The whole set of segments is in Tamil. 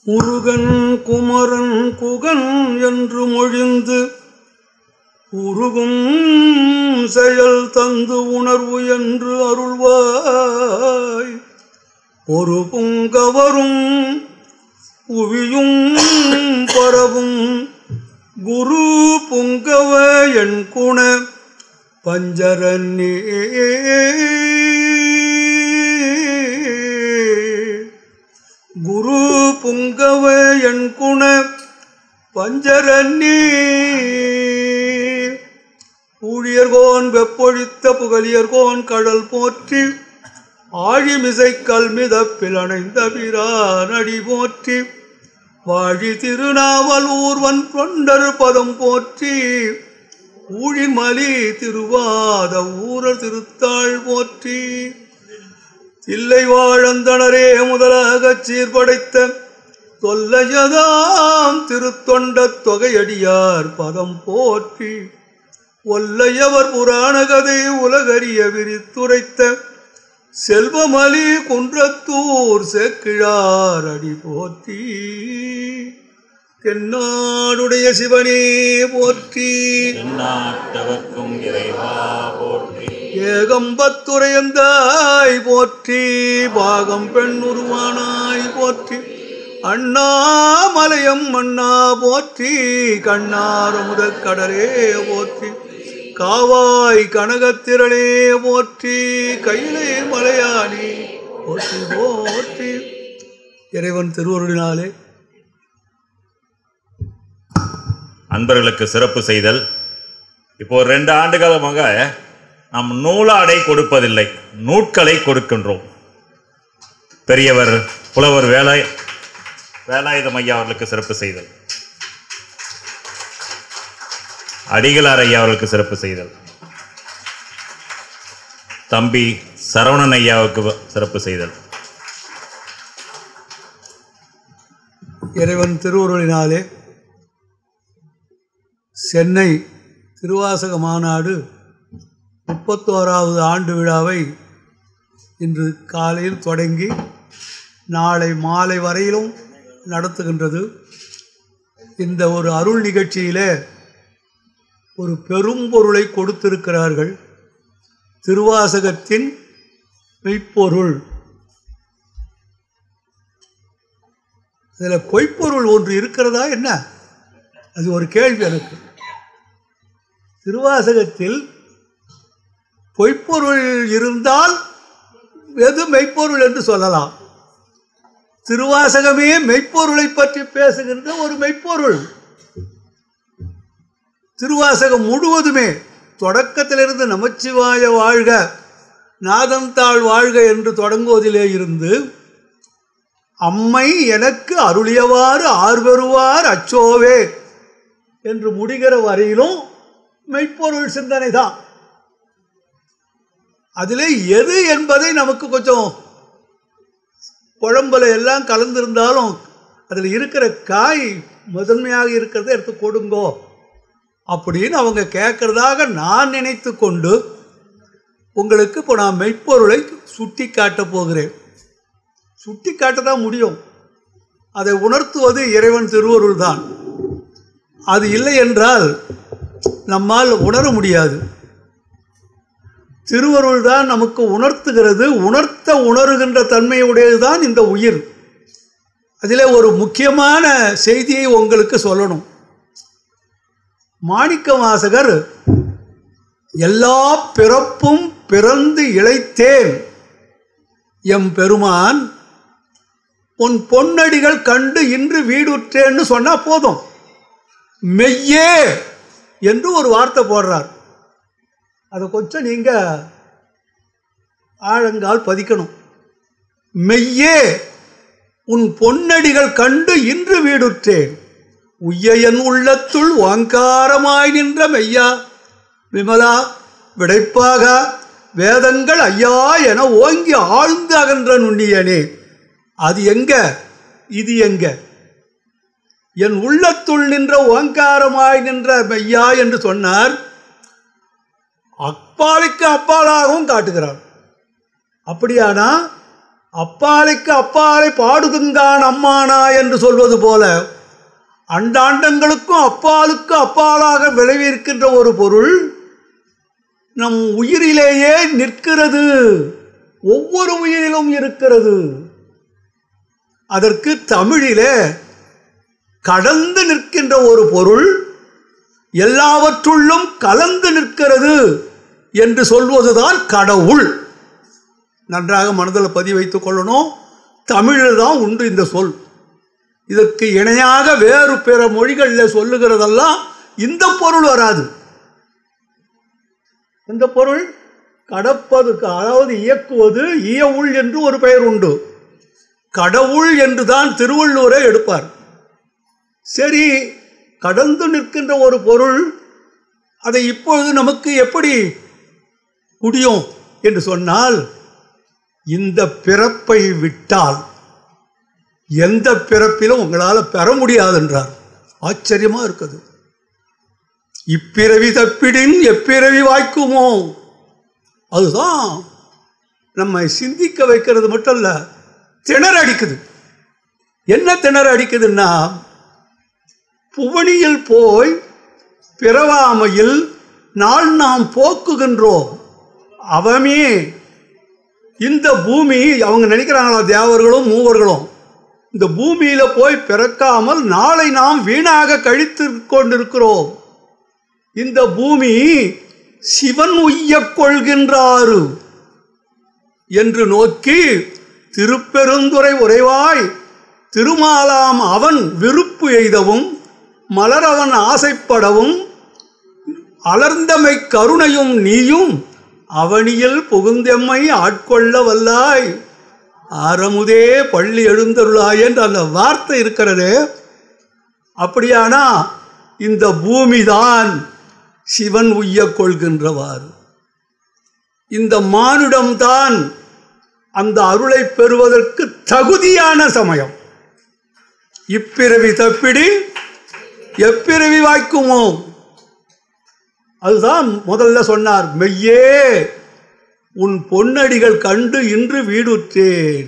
முருகன் குமரன் குகன் என்று மொழிந்து உருகும் செயல் தந்து உணர்வு என்று அருள்வாய் ஒரு புங்கவரும் புவியும் பரவும் குரு புங்கவ என் குண பஞ்சரன்னே குரு புங்கவ என் குண பஞ்சரன்னே ஊழியர்கோன் வெப்பொழித்த புகழியர்கோன் கடல் போற்றி ஆழிமிசை கல்மிதப்பில் அணைந்த பிரானடி போற்றி வாழி திருநாவல் ஊர்வன் தொண்டர் பதம் போற்றி ஊழிமலி திருவாத ஊரர் திருத்தாள் போற்றி தில்லை வாழந்தனரே முதலாகச் சீர்படைத்த தொல்லையதாம் திருத்தொண்ட தொகையடியார் பதம் போற்றி ஒல்லையவர் புராண கதை உலகறிய விரித்துரைத்த செல்வமலி குன்றத்தூர் சேக்கிழார் அடி போற்றி தென்னாடுடைய சிவனே போற்றி தென்னாட்டவர்க்கும் இறைவா போற்றி ஏகம்பத்துரையந்தாய் போற்றி பாகம் பெண் உருவானாய் போற்றி அண்ணாமலையம் மன்னா போற்றி கண்ணாரமுத கடலே போற்றி காவாய் கனகத்திரளே போற்றி கையிலே மலையானே போற்றி போற்றி இறைவன் திருவருளினாலே அன்பர்களுக்கு சிறப்பு செய்தல் இப்போ ஒரு ரெண்டு ஆண்டு காலமாக நாம் நூலாடை கொடுப்பதில்லை நூட்களை கொடுக்கின்றோம் பெரியவர் புலவர் வேலை வேலாயுதம் ஐயா அவர்களுக்கு சிறப்பு செய்தல் அடிகளார் ஐயா அவர்களுக்கு சிறப்பு செய்தல் தம்பி சரவணன் ஐயாவுக்கு சிறப்பு செய்தல் இறைவன் திருவருளினாலே சென்னை திருவாசக மாநாடு முப்பத்தோராவது ஆண்டு விழாவை இன்று காலையில் தொடங்கி நாளை மாலை வரையிலும் நடத்துகின்றது இந்த ஒரு அருள் நிகழ்ச்சியிலே ஒரு பெரும் பொருளை கொடுத்திருக்கிறார்கள் திருவாசகத்தின் மெய்ப்பொருள் இதில் பொய்ப்பொருள் ஒன்று இருக்கிறதா என்ன அது ஒரு கேள்வி எனக்கு திருவாசகத்தில் பொய்ப்பொருள் இருந்தால் எது மெய்ப்பொருள் என்று சொல்லலாம் திருவாசகமே மெய்ப்பொருளை பற்றி பேசுகின்ற ஒரு மெய்ப்பொருள் திருவாசகம் முழுவதுமே தொடக்கத்திலிருந்து நமச்சிவாய வாழ்க நாதம் தாழ் வாழ்க என்று தொடங்குவதிலே இருந்து அம்மை எனக்கு அருளியவாறு ஆர்வருவார் அச்சோவே என்று முடிகிற வரையிலும் மெய்ப்பொருள் சிந்தனை தான் அதிலே எது என்பதை நமக்கு கொஞ்சம் குழம்புல எல்லாம் கலந்திருந்தாலும் அதில் இருக்கிற காய் முதன்மையாக இருக்கிறத எடுத்து கொடுங்கோ அப்படின்னு அவங்க கேட்கறதாக நான் நினைத்து கொண்டு உங்களுக்கு இப்போ நான் மெய்ப்பொருளை சுட்டி காட்டப் போகிறேன் சுட்டி காட்ட தான் முடியும் அதை உணர்த்துவது இறைவன் திருவருள் தான் அது இல்லை என்றால் நம்மால் உணர முடியாது திருவருள் தான் நமக்கு உணர்த்துகிறது உணர்த்த உணர்கின்ற தன்மையுடையது தான் இந்த உயிர் அதில் ஒரு முக்கியமான செய்தியை உங்களுக்கு சொல்லணும் மாணிக்க வாசகர் எல்லா பிறப்பும் பிறந்து இழைத்தேன் எம் பெருமான் உன் பொன்னடிகள் கண்டு இன்று வீடுற்றேன்னு சொன்னா போதும் மெய்யே என்று ஒரு வார்த்தை போடுறார் அதை கொஞ்சம் நீங்க ஆழங்கால் பதிக்கணும் மெய்யே உன் பொன்னடிகள் கண்டு இன்று வீடுற்றேன் உய்யன் உள்ளத்துள் ஓங்காரமாய் நின்ற மெய்யா விமலா விடைப்பாக வேதங்கள் ஐயா என ஓங்கி ஆழ்ந்து அகன்ற நுண்ணியனே அது எங்க இது எங்க என் உள்ளத்துள் நின்ற ஓங்காரமாய் நின்ற மெய்யா என்று சொன்னார் அப்பாலுக்கு அப்பாலாகவும் காட்டுகிறார் அப்படியானா அப்பாலைக்கு அப்பாலை பாடுதுங்கான் அம்மானா என்று சொல்வது போல அண்டாண்டங்களுக்கும் அப்பாலுக்கு அப்பாலாக விளைவிருக்கின்ற ஒரு பொருள் நம் உயிரிலேயே நிற்கிறது ஒவ்வொரு உயிரிலும் இருக்கிறது அதற்கு தமிழிலே கடந்து நிற்கின்ற ஒரு பொருள் எல்லாவற்றுள்ளும் கலந்து நிற்கிறது என்று சொல்வதுதான் கடவுள் நன்றாக மனதில் பதிவு வைத்துக் கொள்ளணும் தமிழில் தான் உண்டு இந்த சொல் இதற்கு இணையாக வேறு பிற மொழிகளில் சொல்லுகிறதெல்லாம் இந்த பொருள் வராது இந்த பொருள் கடப்பது அதாவது இயக்குவது இயவுள் என்று ஒரு பெயர் உண்டு கடவுள் என்று தான் திருவள்ளுவரை எடுப்பார் சரி கடந்து நிற்கின்ற ஒரு பொருள் அதை இப்பொழுது நமக்கு எப்படி முடியும் என்று சொன்னால் இந்த பிறப்பை விட்டால் எந்த பிறப்பிலும் உங்களால் பெற முடியாது என்றார் ஆச்சரியமா இருக்குது இப்பிறவி தப்பிடின் எப்பிறவி வாய்க்குமோ அதுதான் நம்மை சிந்திக்க வைக்கிறது மட்டும் இல்லை திணற அடிக்குது என்ன திணற அடிக்குதுன்னா புவனியில் போய் பிறவாமையில் நாள் நாம் போக்குகின்றோம் அவமே இந்த பூமி அவங்க நினைக்கிறாங்களா தேவர்களும் மூவர்களும் இந்த பூமியில போய் பிறக்காமல் நாளை நாம் வீணாக கழித்து கொண்டிருக்கிறோம் இந்த பூமி சிவன் உய்யக் கொள்கின்றாரு என்று நோக்கி திருப்பெருந்துரை உரைவாய் திருமாலாம் அவன் விருப்பு எய்தவும் மலரவன் ஆசைப்படவும் அலர்ந்தமை கருணையும் நீயும் அவனியில் புகுந்தெம்மை ஆட்கொள்ள வல்லாய் ஆரமுதே பள்ளி எழுந்தருளாய் என்று அந்த வார்த்தை இருக்கிறது அப்படியானா இந்த பூமிதான் சிவன் உய்யக் கொள்கின்றவாறு இந்த மானுடம்தான் அந்த அருளை பெறுவதற்கு தகுதியான சமயம் இப்பிறவி தப்பிடி எப்பிறவி வாய்க்குமோ அதுதான் முதல்ல சொன்னார் மெய்யே உன் பொன்னடிகள் கண்டு இன்று வீடுற்றேன்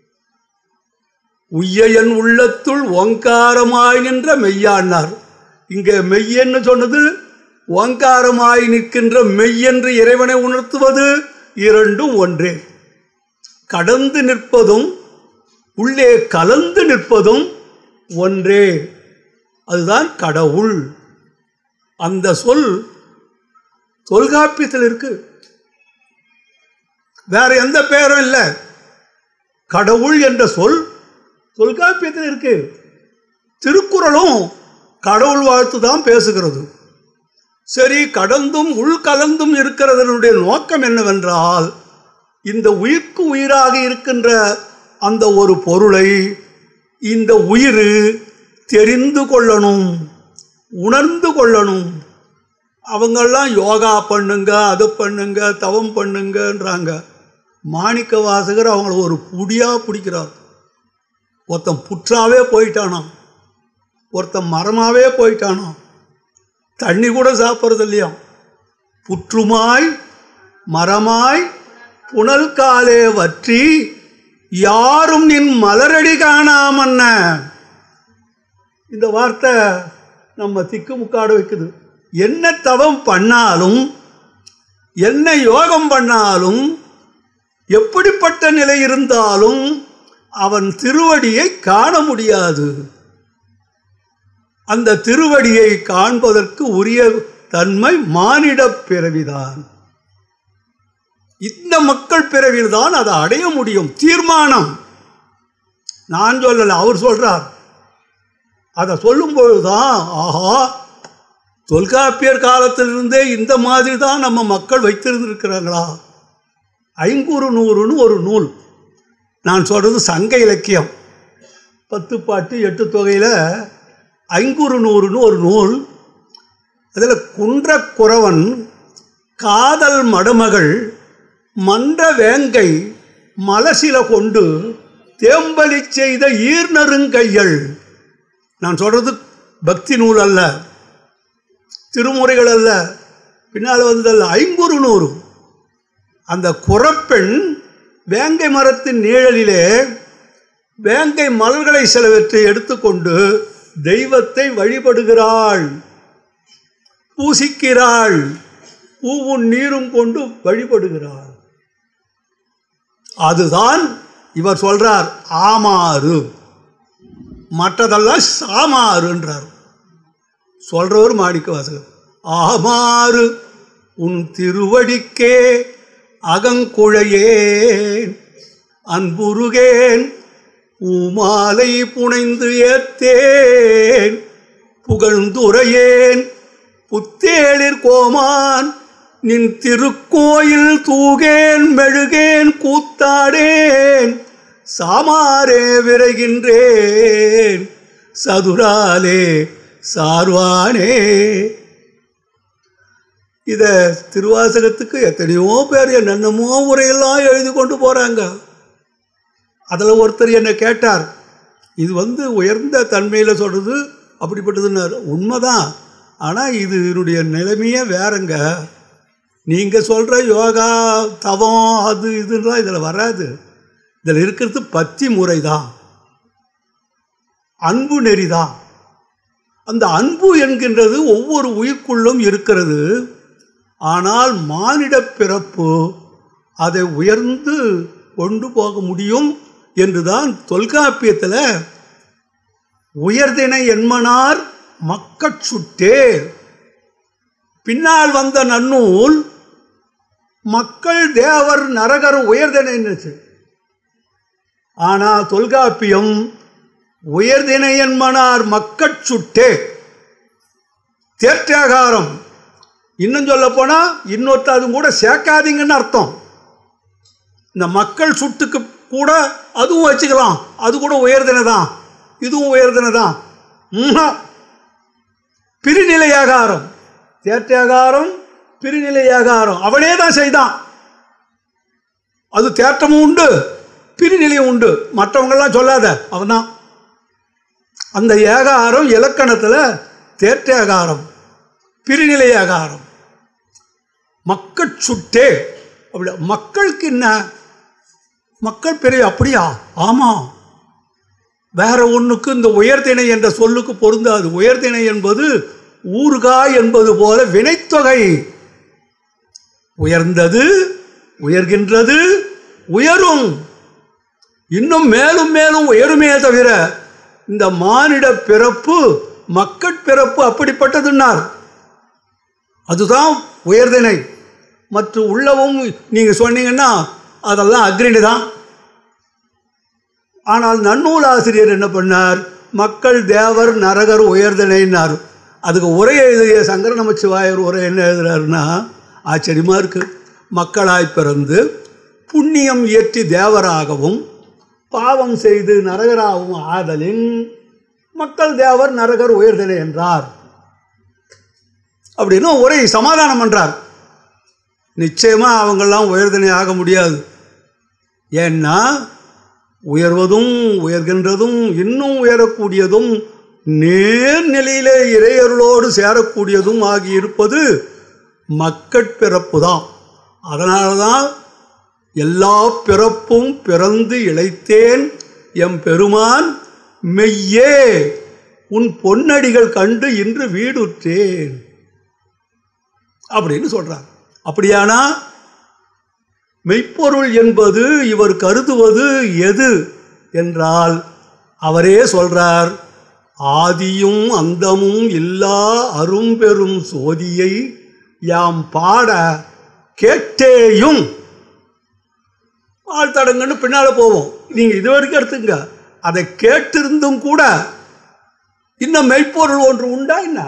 உய்ய என் உள்ளத்துள் ஓங்காரமாய் நின்ற மெய்யானார் இங்கே மெய்யன்னு சொன்னது ஓங்காரமாய் நிற்கின்ற மெய்யென்று இறைவனை உணர்த்துவது இரண்டும் ஒன்றே கடந்து நிற்பதும் உள்ளே கலந்து நிற்பதும் ஒன்றே அதுதான் கடவுள் அந்த சொல் தொல்காப்பியத்தில் இருக்கு வேற எந்த பெயரும் இல்லை கடவுள் என்ற சொல் தொல்காப்பியத்தில் இருக்கு திருக்குறளும் கடவுள் வாழ்த்து தான் பேசுகிறது சரி கடந்தும் உள்கலந்தும் இருக்கிறதனுடைய நோக்கம் என்னவென்றால் இந்த உயிர்க்கு உயிராக இருக்கின்ற அந்த ஒரு பொருளை இந்த உயிர் தெரிந்து கொள்ளணும் உணர்ந்து கொள்ளணும் அவங்கெல்லாம் யோகா பண்ணுங்க அது பண்ணுங்க தவம் பண்ணுங்கன்றாங்க மாணிக்க வாசகர் அவங்கள ஒரு புடியாக பிடிக்கிறார் ஒருத்தன் புற்றாவே போயிட்டானாம் ஒருத்தன் மரமாவே போயிட்டானாம் தண்ணி கூட சாப்பிட்றது இல்லையா புற்றுமாய் மரமாய் புனல் காலே வற்றி யாரும் நின் மலரடி காணாமன்ன இந்த வார்த்தை நம்ம திக்குமுக்காடு வைக்குது என்ன தவம் பண்ணாலும் என்ன யோகம் பண்ணாலும் எப்படிப்பட்ட நிலை இருந்தாலும் அவன் திருவடியை காண முடியாது அந்த திருவடியை காண்பதற்கு உரிய தன்மை மானிடப் பிறவிதான் இந்த மக்கள் பிறவியில் தான் அதை அடைய முடியும் தீர்மானம் நான் சொல்லலை அவர் சொல்றார் அதை சொல்லும்பொழுது தான் ஆஹா தொல்காப்பியர் காலத்திலிருந்தே இந்த மாதிரி தான் நம்ம மக்கள் வைத்திருந்திருக்கிறாங்களா ஐங்குறு நூறுன்னு ஒரு நூல் நான் சொல்கிறது சங்க இலக்கியம் பத்து பாட்டு எட்டு தொகையில் ஐங்குறு நூறுன்னு ஒரு நூல் அதில் குன்றக்குறவன் காதல் மடுமகள் மன்ற வேங்கை மலசில கொண்டு தேம்பலி செய்த ஈர்நருங்கையள் நான் சொல்கிறது பக்தி நூல் அல்ல திருமுறைகள் அல்ல பின்னால் வந்ததல்ல ஐங்குறு நூறு அந்த குறப்பெண் வேங்கை மரத்தின் நிழலிலே வேங்கை மலர்களை சிலவற்றை எடுத்துக்கொண்டு தெய்வத்தை வழிபடுகிறாள் பூசிக்கிறாள் பூவும் நீரும் கொண்டு வழிபடுகிறாள் அதுதான் இவர் சொல்றார் ஆமாறு மற்றதெல்லாம் சாமாறுன்றார் சொல்றவர் மாணிக்க வாசகர் ஆமாறு உன் திருவடிக்கே அகங்குழையேன் அன்புருகேன் பூமாலை புனைந்து ஏத்தேன் புகழ்ந்துரையேன் புத்தேளிர் கோமான் நின் திருக்கோயில் தூகேன் மெழுகேன் கூத்தாடேன் சாமாரே விரைகின்றேன் சதுராலே சார்வானே இதை திருவாசகத்துக்கு எத்தனையோ பேர் என்னென்னமோ உரையெல்லாம் எழுதி கொண்டு போகிறாங்க அதில் ஒருத்தர் என்னை கேட்டார் இது வந்து உயர்ந்த தன்மையில் சொல்கிறது அப்படிப்பட்டதுன்னாரு உண்மைதான் ஆனால் இது இதனுடைய நிலைமையே வேறங்க நீங்கள் சொல்கிற யோகா தவம் அது இதுலாம் இதில் வராது இதில் இருக்கிறது பத்தி முறை தான் அன்பு நெறி தான் அந்த அன்பு என்கின்றது ஒவ்வொரு உயிர்க்குள்ளும் இருக்கிறது ஆனால் மானிட பிறப்பு அதை உயர்ந்து கொண்டு போக முடியும் என்றுதான் தொல்காப்பியத்தில் உயர்தினை என்மனார் மக்கட் சுட்டே பின்னால் வந்த நன்னூல் மக்கள் தேவர் நரகர் உயர்தினைன்னுச்சு ஆனால் தொல்காப்பியம் உயர்தினை என்மனார் மக்கட் சுட்டே தேற்றாகாரம் இன்னும் சொல்ல போனால் இன்னொருத்ததும் கூட சேர்க்காதீங்கன்னு அர்த்தம் இந்த மக்கள் சுட்டுக்கு கூட அதுவும் வச்சுக்கலாம் அது கூட உயர்தினை தான் இதுவும் உயர்தினை தான் ம்ஹும். பிரிநிலையாகாரம் தேற்றாகாரம் பிரிநிலையாகாரம் அவனே தான் செய்தான் அது தேற்றமும் உண்டு பிரிநிலையும் உண்டு மற்றவங்கெல்லாம் சொல்லாத அவன்தான் அந்த ஏகாரம் இலக்கணத்தில் தேற்றாகாரம் பிரிநிலையாகாரம் மக்கள் சுட்டே அப்படி மக்களுக்கு என்ன மக்கள் பெரிய அப்படியா ஆமாம் வேற ஒன்றுக்கு இந்த உயர்திணை என்ற சொல்லுக்கு பொருந்தாது உயர்திணை என்பது ஊறுகாய் என்பது போல வினைத்தொகை உயர்ந்தது உயர்கின்றது உயரும் இன்னும் மேலும் மேலும் உயருமே தவிர இந்த மானிட பிறப்பு மக்கட் பிறப்பு அப்படிப்பட்டதுன்னார் அதுதான் உயர்தினை மற்ற உள்ளவும் நீங்கள் சொன்னீங்கன்னா அதெல்லாம் அக்ரிணி தான் ஆனால் நன்னூல் ஆசிரியர் என்ன பண்ணார் மக்கள் தேவர் நரகர் உயர்தினைன்னார் அதுக்கு உரை எழுதிய சங்கர நமச்சிவாயர் உரை என்ன எழுதுறாருன்னா ஆச்சரியமாக இருக்குது மக்களாய் பிறந்து புண்ணியம் இயற்றி தேவராகவும் பாவம் செய்து நரகராகவும் ஆதலின் மக்கள் தேவர் நரகர் உயர்தினை என்றார் அப்படின்னு உரை சமாதானம் பண்றார் நிச்சயமாக அவங்கெல்லாம் உயர்தினை ஆக முடியாது ஏன்னா உயர்வதும் உயர்கின்றதும் இன்னும் உயரக்கூடியதும் நேர்நிலையிலே இறையருளோடு சேரக்கூடியதும் ஆகியிருப்பது மக்கட்பிறப்பு தான் அதனால தான் எல்லா பிறப்பும் பிறந்து இழைத்தேன் எம் பெருமான் மெய்யே உன் பொன்னடிகள் கண்டு இன்று வீடுற்றேன் அப்படின்னு சொல்றார் அப்படியானா மெய்ப்பொருள் என்பது இவர் கருதுவது எது என்றால் அவரே சொல்றார் ஆதியும் அந்தமும் இல்லா அரும்பெரும் சோதியை யாம் பாட கேட்டேயும் ஆழ்த்தடங்கன்னு பின்னால் போவோம் நீங்கள் இது வரைக்கும் எடுத்துங்க அதை கேட்டிருந்தும் கூட இன்னும் மெய்ப்பொருள் ஒன்று உண்டா என்ன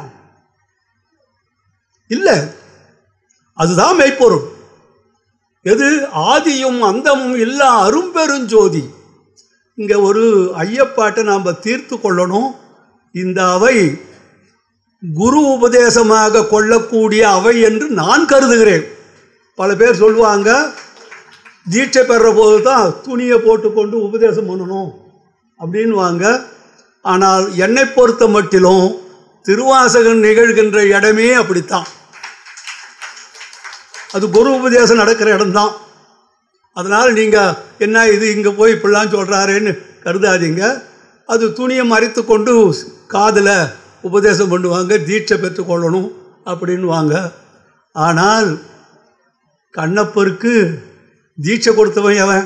இல்லை அதுதான் மெய்ப்பொருள் எது ஆதியும் அந்தமும் இல்லா அரும்பெருஞ்சோதி இங்கே ஒரு ஐயப்பாட்டை நாம் தீர்த்து கொள்ளணும் இந்த அவை குரு உபதேசமாக கொள்ளக்கூடிய அவை என்று நான் கருதுகிறேன் பல பேர் சொல்லுவாங்க தீட்சை பெற போது தான் துணியை போட்டுக்கொண்டு உபதேசம் பண்ணணும் அப்படின்வாங்க ஆனால் என்னை பொறுத்த மட்டிலும் திருவாசகன் நிகழ்கின்ற இடமே அப்படித்தான் அது குரு உபதேசம் நடக்கிற இடம்தான் அதனால் நீங்கள் என்ன இது இங்கே போய் இப்படிலாம் சொல்கிறாரேன்னு கருதாதீங்க அது துணியை மறைத்து கொண்டு காதில் உபதேசம் பண்ணுவாங்க தீட்சை பெற்றுக்கொள்ளணும் அப்படின்னு வாங்க ஆனால் கண்ணப்பருக்கு தீட்சை கொடுத்தவன் அவன்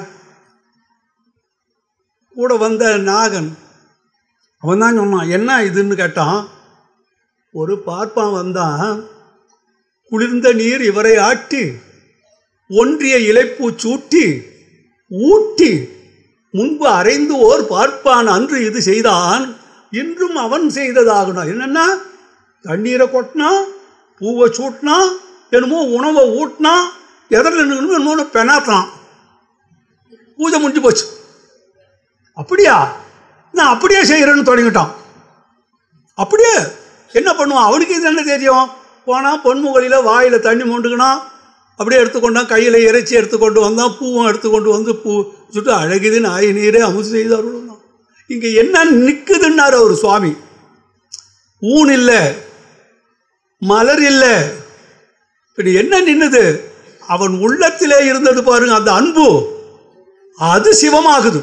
கூட வந்த நாகன் அவன் தான் சொன்னான் என்ன இதுன்னு கேட்டான் ஒரு பார்ப்பான் வந்தான் குளிர்ந்த நீர் இவரை ஆட்டி ஒன்றிய இலைப்பூ சூட்டி ஊட்டி முன்பு அரைந்து ஓர் பார்ப்பான் அன்று இது செய்தான் இன்றும் அவன் செய்ததாகணும் என்னன்னா தண்ணீரை கொட்டினா பூவை சூட்டினா என்னமோ உணவை ஊட்டினா எதிரில் நின்று என்னமோ பெனாத்தான் பூஜை முடிஞ்சு போச்சு அப்படியா நான் அப்படியே செய்கிறேன்னு தொடங்கிட்டான் அப்படியே என்ன பண்ணுவான் அவனுக்கு இது என்ன தெரியும் போனால் பொன்முகலில் வாயில் தண்ணி மொண்டுக்கணும் அப்படியே எடுத்துக்கொண்டான் கையில் இறைச்சி எடுத்துக்கொண்டு வந்தான் பூவும் எடுத்துக்கொண்டு வந்து பூ சுட்டு அழகுதுன்னு ஆய நீரே அமுது செய்தார்கள் இங்கே என்ன நிற்குதுன்னார் அவர் சுவாமி ஊன் இல்லை மலர் இல்லை இப்படி என்ன நின்னுது அவன் உள்ளத்திலே இருந்தது பாருங்க அந்த அன்பு அது சிவமாகுது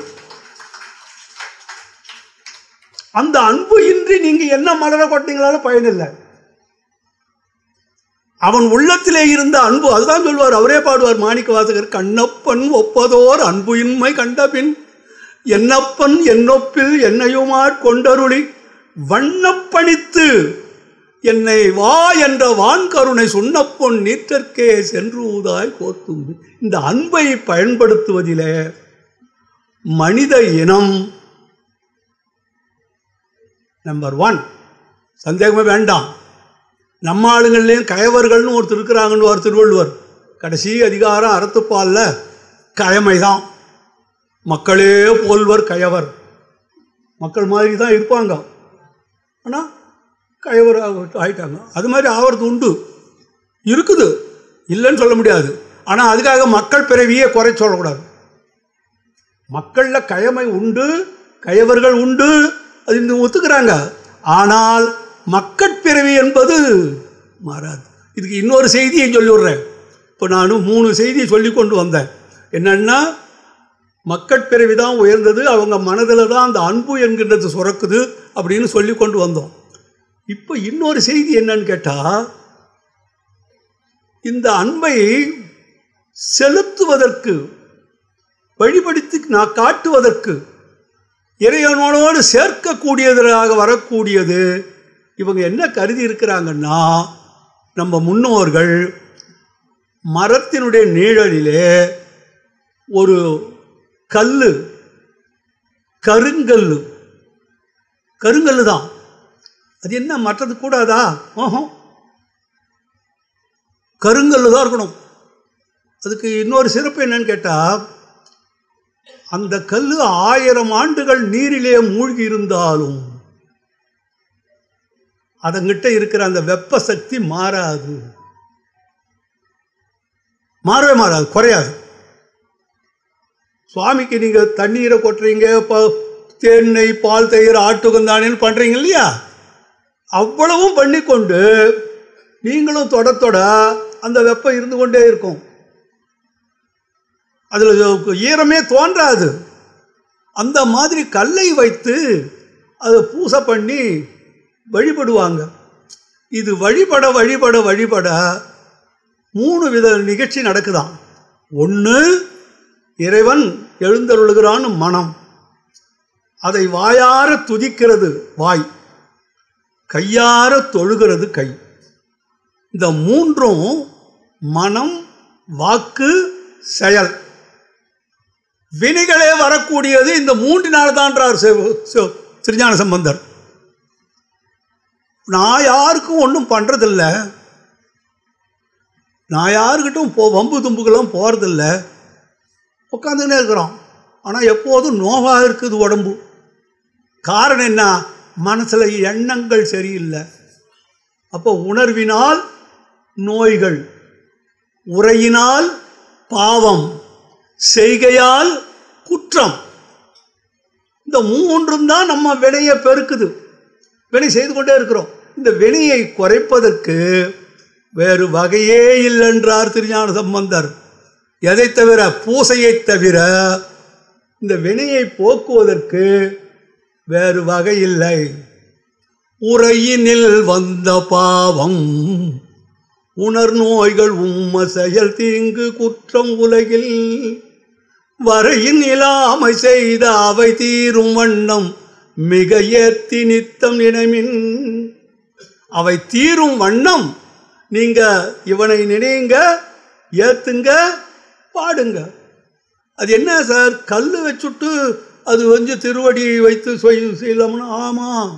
அந்த அன்பு இன்றி நீங்க என்ன மலர கொட்டீங்களாலும் பயனில்லை அவன் உள்ளத்திலே இருந்த அன்பு அதுதான் சொல்வார் அவரே பாடுவார் மாணிக்க வாசகர் கண்ணப்பன் ஒப்பதோர் அன்பு இன்மை கண்டபின் என்னப்பன் என்னொப்பில் என்னையுமாற் கொண்டருளி வண்ணப்பணித்து என்னை வா என்ற வான்கருணை சுண்ணப்பொன் நீற்றற்கே சென்றுவதாய் கோத்தும் இந்த அன்பை பயன்படுத்துவதிலே மனித இனம் நம்பர் ஒன் சந்தேகமே வேண்டாம் நம்ம ஆளுங்கள்லேயும் கயவர்கள்னு ஒருத்தர் இருக்கிறாங்கன்னு ஒரு திருவள்ளுவர் கடைசி அதிகாரம் அறத்துப்பாலில் கயமை தான் மக்களே போல்வர் கயவர் மக்கள் மாதிரி தான் இருப்பாங்க ஆனால் கயவர் ஆயிட்டாங்க அது மாதிரி ஆகிறது உண்டு இருக்குது இல்லைன்னு சொல்ல முடியாது ஆனால் அதுக்காக மக்கள் பிறவியே குறை சொல்லக்கூடாது மக்களில் கயமை உண்டு கயவர்கள் உண்டு அது இந்த ஒத்துக்கிறாங்க ஆனால் மக்கட்பிறவி என்பது மாறாது இதுக்கு இன்னொரு செய்தியை சொல்லி விட்றேன் இப்போ நான் மூணு செய்தியை சொல்லி கொண்டு வந்தேன் என்னென்னா மக்கட்பிறவி தான் உயர்ந்தது அவங்க மனதில் தான் அந்த அன்பு என்கின்றது சுரக்குது அப்படின்னு சொல்லி கொண்டு வந்தோம் இப்போ இன்னொரு செய்தி என்னன்னு கேட்டால் இந்த அன்பை செலுத்துவதற்கு வழிபடுத்தி நான் காட்டுவதற்கு இறைவனோடு சேர்க்கக்கூடியதாக வரக்கூடியது இவங்க என்ன கருதி இருக்கிறாங்கன்னா நம்ம முன்னோர்கள் மரத்தினுடைய நிழலிலே ஒரு கல் கருங்கல் கருங்கல் தான் அது என்ன மற்றது கூடாதா ஓஹோ கருங்கல் தான் இருக்கணும் அதுக்கு இன்னொரு சிறப்பு என்னன்னு கேட்டால் அந்த கல் ஆயிரம் ஆண்டுகள் நீரிலே மூழ்கி இருந்தாலும் அதங்கிட்ட இருக்கிற அந்த வெப்ப சக்தி மாறாது மாறவே மாறாது குறையாது சுவாமிக்கு நீங்கள் தண்ணீரை கொட்டுறீங்க இப்போ தேனை பால் தயிர் ஆட்டுகந்தானேன்னு பண்ணுறீங்க இல்லையா அவ்வளவும் பண்ணிக்கொண்டு நீங்களும் தொட தொட அந்த வெப்பம் இருந்து கொண்டே இருக்கும் அதில் ஈரமே தோன்றாது அந்த மாதிரி கல்லை வைத்து அதை பூசை பண்ணி வழிபடுவாங்க இது வழிபட வழிபட வழிபட மூணு வித நிகழ்ச்சி நடக்குதாம் ஒன்று இறைவன் எழுந்தருளுகிறான்னு மனம் அதை வாயார துதிக்கிறது வாய் கையார தொழுகிறது கை இந்த மூன்றும் மனம் வாக்கு செயல் வினைகளே வரக்கூடியது இந்த மூன்றினால் தான்றார் சிவ- சிவ- திருஞான சம்பந்தர் நான் யாருக்கும் ஒன்றும் பண்ணுறதில்ல நான் யாருக்கிட்டும் போ வம்பு தும்புக்கெல்லாம் போகிறதில்ல உட்காந்துக்கினே இருக்கிறோம் ஆனால் எப்போதும் நோவாக இருக்குது உடம்பு காரணம் என்ன மனசில் எண்ணங்கள் சரியில்லை அப்போ உணர்வினால் நோய்கள் உரையினால் பாவம் செய்கையால் குற்றம் இந்த மூன்றும் தான் நம்ம வினையை பெருக்குது வினை செய்து கொண்டே இருக்கிறோம் இந்த வினையை குறைப்பதற்கு வேறு வகையே இல்லைன்றார் திருஞான சம்பந்தர் எதை தவிர பூசையை தவிர இந்த வினையை போக்குவதற்கு வேறு வகை இல்லை உரையினில் வந்த பாவம் உணர் நோய்கள் உம்ம செயல் தீங்கு குற்றம் உலகில் வரையின் இல்லாமை செய்த அவை தீரும் வண்ணம் மிக ஏத்தி நித்தம் நினைமின் அவை தீரும் வண்ணம் நீங்க இவனை நினைங்க ஏத்துங்க பாடுங்க அது என்ன சார் கல் வச்சுட்டு அது வந்து திருவடி வைத்து செய்- செய்யலாம்னா ஆமாம்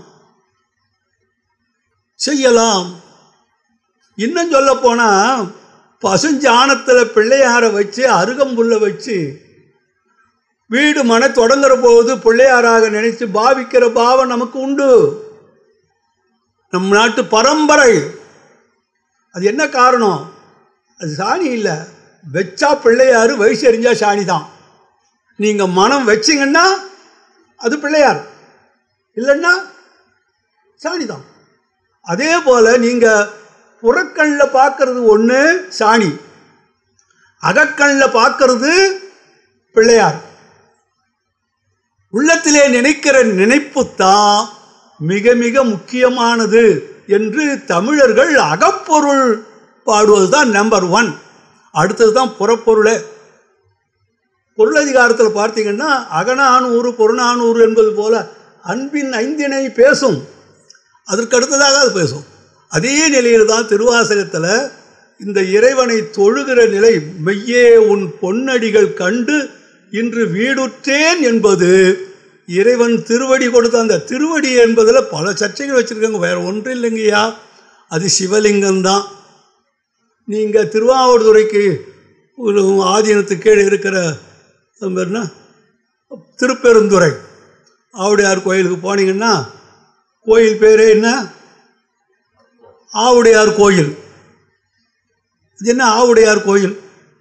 செய்யலாம் இன்னும் சொல்ல போனால் பசுஞ்சாணத்தில் பிள்ளையாரை வச்சு அருகம்புல்லை வச்சு வீடு மன தொடங்குற போது பிள்ளையாராக நினைச்சு பாவிக்கிற பாவம் நமக்கு உண்டு நம் நாட்டு பரம்பரை அது என்ன காரணம் அது சாணி இல்லை வச்சா பிள்ளையார் வயசு எறிஞ்சா சாணி தான் நீங்கள் மனம் வச்சிங்கன்னா அது பிள்ளையார் இல்லைன்னா சாணி தான் அதே போல் நீங்கள் புறக்கண்ணில் பார்க்கறது ஒன்று சாணி அகக்கண்ணில் பார்க்கறது பிள்ளையார் உள்ளத்திலே நினைக்கிற நினைப்பு தான் மிக மிக முக்கியமானது என்று தமிழர்கள் அகப்பொருள் பாடுவது தான் நம்பர் ஒன் அடுத்தது தான் புறப்பொருளே பொருளதிகாரத்தில் பார்த்தீங்கன்னா அகநானூறு புறநானூறு என்பது போல அன்பின் ஐந்தினை பேசும் அதற்கு அடுத்ததாக அது பேசும் அதே நிலையில் தான் திருவாசகத்தில் இந்த இறைவனை தொழுகிற நிலை மெய்யே உன் பொன்னடிகள் கண்டு இன்று வீடுற்றேன் என்பது இறைவன் திருவடி கொடுத்த அந்த திருவடி என்பதில் பல சர்ச்சைகள் வச்சுருக்காங்க வேறு ஒன்றும் இல்லைங்கய்யா அது சிவலிங்கம்தான் நீங்கள் திருவாவூர்துறைக்கு ஒரு ஆதீனத்துக்கு கீழே இருக்கிற அது பேர் என்ன திருப்பெருந்துறை ஆவுடையார் கோயிலுக்கு போனீங்கன்னா கோயில் பேரே என்ன ஆவுடையார் கோயில் இது என்ன ஆவுடையார் கோயில்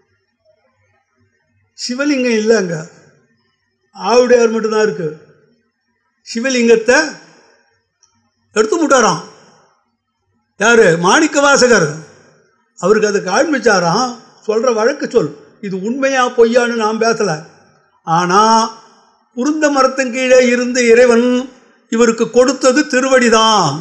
சிவலிங்கம் இல்லை அங்க ஆவுடையார் மட்டும்தான் இருக்கு சிவலிங்கத்தை எடுத்து முட்டாராம் யாரு மாணிக்க வாசகர் அவருக்கு அதை காண்பிச்சாராம் சொல்கிற வழக்கு சொல் இது உண்மையா பொய்யான்னு நான் பேசலை ஆனால் குருந்த மரத்தின் கீழே இருந்த இறைவன் இவருக்கு கொடுத்தது திருவடிதான்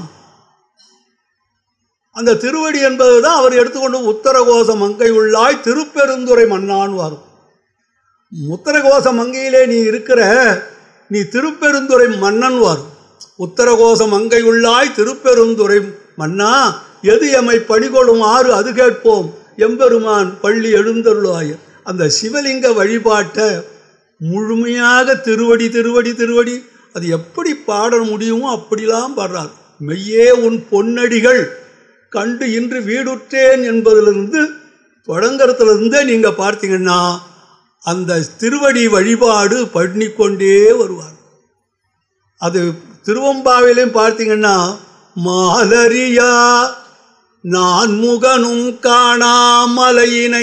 அந்த திருவடி என்பது தான் அவர் எடுத்துக்கொண்டு உத்தரகோச மங்கை உள்ளாய் திருப்பெருந்துறை மன்னான் வரும் உத்தரகோச மங்கையிலே நீ இருக்கிற நீ திருப்பெருந்துறை மன்னன் வரும் உத்தரகோச மங்கை உள்ளாய் திருப்பெருந்துறை மன்னா எது எம்மை பணிகொள்ளும் ஆறு அது கேட்போம் எம்பெருமான் பள்ளி எழுந்தருளாய அந்த சிவலிங்க வழிபாட்டை முழுமையாக திருவடி திருவடி திருவடி அது எப்படி பாட முடியுமோ அப்படிலாம் பாடுறார் மெய்யே உன் பொன்னடிகள் கண்டு இன்று வீடுற்றேன் என்பதிலிருந்து தொடங்கறதுலேருந்தே நீங்கள் பார்த்தீங்கன்னா அந்த திருவடி வழிபாடு பண்ணிக்கொண்டே வருவார் அது திருவம்பாவிலையும் பார்த்தீங்கன்னா மாலரியா நான் முகனும் காணாமலையினை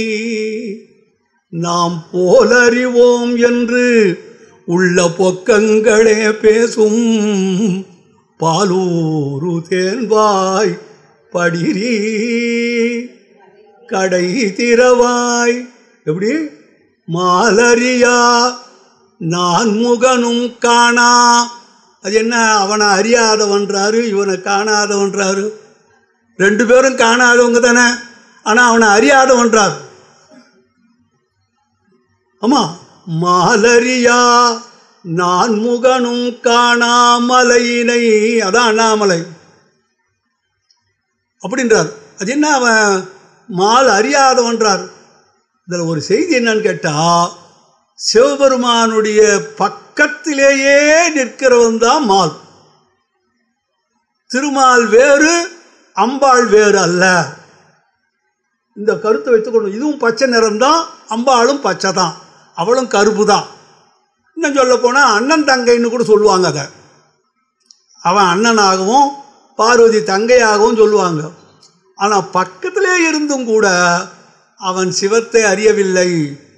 நாம் போலறிவோம் என்று உள்ள பொக்கங்களே பேசும் பாலூரு தேன்வாய் படிரி கடை திறவாய் எப்படி மாலரியா நான் முகனும் காணா அது என்ன அவனை அறியாதவன்றாரு இவனை காணாதவன்றாரு ரெண்டு பேரும் காணாதவங்க தானே ஆனால் அவனை அறியாதவன்றார் ஆமாம் மாலரியா நான் முகனும் காணாமலையினை அதான் அண்ணாமலை அப்படின்றார் அது என்ன அவன் மால் அறியாதவன்றார் இதில் ஒரு செய்தி என்னன்னு கேட்டால் சிவபெருமானுடைய பக்கத்திலேயே நிற்கிறவன் தான் மால் திருமால் வேறு அம்பாள் வேறு அல்ல இந்த கருத்தை வைத்துக்கொண்டு இதுவும் பச்சை நிறம்தான் அம்பாளும் பச்சை தான் அவளும் கருப்பு தான் இன்னும் சொல்ல போனால் அண்ணன் தங்கைன்னு கூட சொல்லுவாங்க அதை அவன் அண்ணனாகவும் பார்வதி தங்கையாகவும் சொல்லுவாங்க ஆனால் பக்கத்திலே இருந்தும் கூட அவன் சிவத்தை அறியவில்லை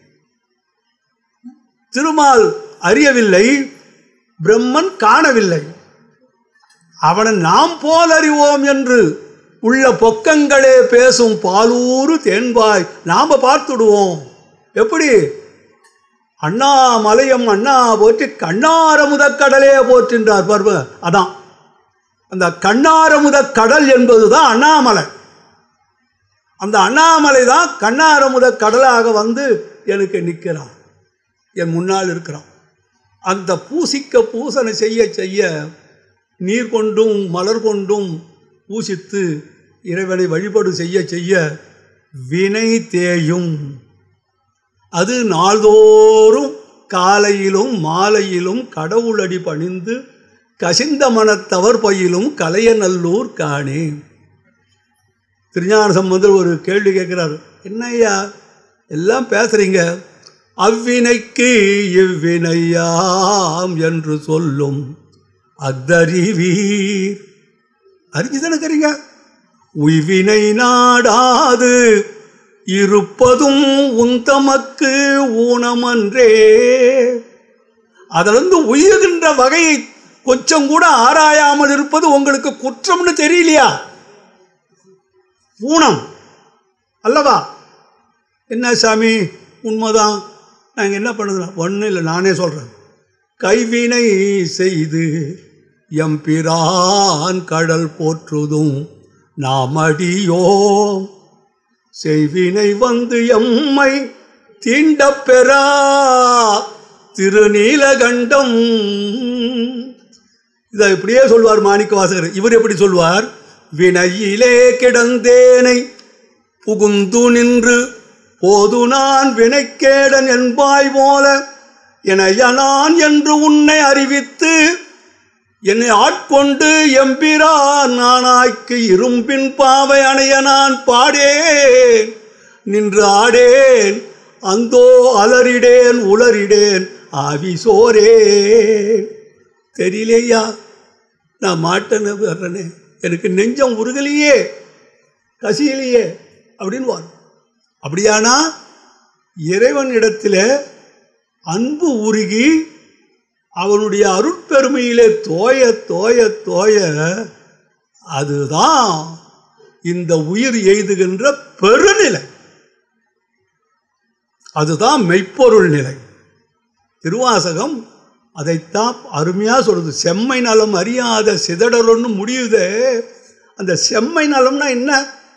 திருமால் அறியவில்லை பிரம்மன் காணவில்லை அவனை நாம் போல் அறிவோம் என்று உள்ள பொக்கங்களே பேசும் பாலூரு தேன்பாய் நாம் பார்த்துடுவோம் எப்படி அண்ணாமலையம் அண்ணா போற்றி கண்ணாரமுத கடலே போற்றின்றார் பர்வ அதான் அந்த கண்ணாரமுத கடல் என்பது தான் அண்ணாமலை அந்த அண்ணாமலை தான் கண்ணாரமுத கடலாக வந்து எனக்கு நிற்கிறான் என் முன்னால் இருக்கிறான் அந்த பூசிக்க பூசனை செய்ய செய்ய நீர் கொண்டும் மலர் கொண்டும் பூசித்து இறைவனை வழிபாடு செய்ய செய்ய வினை தேயும் அது நாள்தோறும் காலையிலும் மாலையிலும் கடவுளடி பணிந்து கசிந்த மனத்தவர் பயிலும் கலையநல்லூர் காணே திருஞான சம்பந்தர் ஒரு கேள்வி கேட்குறாரு என்னய்யா எல்லாம் பேசுறீங்க அவ்வினைக்கு இவ்வினையாம் என்று சொல்லும் அத்தறிவீர் அறிஞ்சுதானே இருக்கிறீங்க உய்வினை நாடாது இருப்பதும் உந்தமக்கு ஊனமன்றே அதிலிருந்து உயிர்கின்ற வகையை கொஞ்சம் கூட ஆராயாமல் இருப்பது உங்களுக்கு குற்றம்னு தெரியலையா ஊனம் அல்லவா என்ன சாமி உண்மைதான் நாங்கள் என்ன பண்ணுறோம் ஒன்றும் இல்லை நானே சொல்கிறேன் கைவினை செய்து எம்பிரான் கடல் போற்றுதும் நாமடியோம் செய்வினை வந்து எம்மை தீண்டப் பெறா திருநீலகண்டம் இதை இப்படியே சொல்வார் மாணிக்க வாசகர் இவர் எப்படி சொல்வார் வினையிலே கிடந்தேனை புகுந்து நின்று போது நான் வினைக்கேடன் என்பாய் போல எனைய நான் என்று உன்னை அறிவித்து என்னை ஆட்கொண்டு எம்பிரான் நானாய்க்கு இரும்பின் பாவை அணைய நான் பாடேன் நின்று ஆடேன் அந்தோ அலறிடேன் உளறிடேன் ஆவி சோரேன் தெரியலையா நான் மாட்டேன்னு வர்றேனே எனக்கு நெஞ்சம் உருகலையே கசியலையே அப்படின்னு வரும் அப்படியானா இறைவன் இடத்துல அன்பு உருகி அவனுடைய அருட்பெருமையிலே தோய தோய தோய அதுதான் இந்த உயிர் எய்துகின்ற பெருநிலை அதுதான் மெய்ப்பொருள் நிலை திருவாசகம் அதைத்தான் அருமையாக சொல்லுது செம்மை நலம் அறியாத சிதடலொன்னு முடியுதே அந்த செம்மை நலம்னா என்ன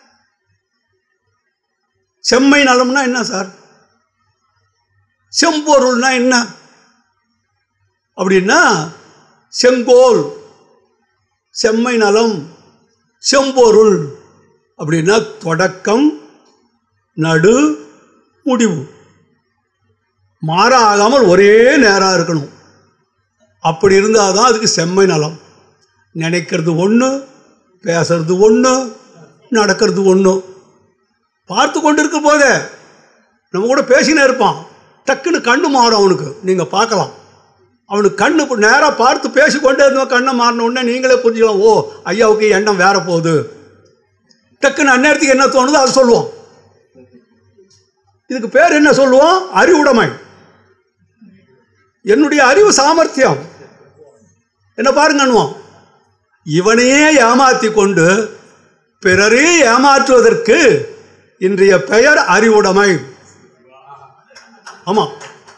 செம்மை நலம்னா என்ன சார் செம்பொருள்னா என்ன அப்படின்னா செங்கோல் செம்மை நலம் செம்பொருள் அப்படின்னா தொடக்கம் நடு முடிவு மாறாகாமல் ஒரே நேராக இருக்கணும் அப்படி இருந்தால் தான் அதுக்கு செம்மை நலம் நினைக்கிறது ஒன்று பேசுறது ஒன்று நடக்கிறது ஒன்று பார்த்து கொண்டு இருக்க போதே நம்ம கூட பேசினே இருப்பான் டக்குன்னு கண்ணு மாறும் அவனுக்கு நீங்கள் பார்க்கலாம் அவனுக்கு கண்ணு நேராக பார்த்து பேசிக்கொண்டே இருந்தோம் கண்ணை மாறின உடனே நீங்களே புரிஞ்சுக்கலாம் ஓ ஐயாவுக்கு எண்ணம் வேற போகுது டக்குன்னு அந்நேரத்துக்கு என்ன தோணுதோ அதை சொல்லுவோம் இதுக்கு பேர் என்ன சொல்லுவோம் அறிவுடைமை என்னுடைய அறிவு சாமர்த்தியம் என்ன பாருங்கன்னுவோம் இவனையே ஏமாத்தி கொண்டு பிறரே ஏமாற்றுவதற்கு இன்றைய பெயர் அறிவுடைமை ஆமாம்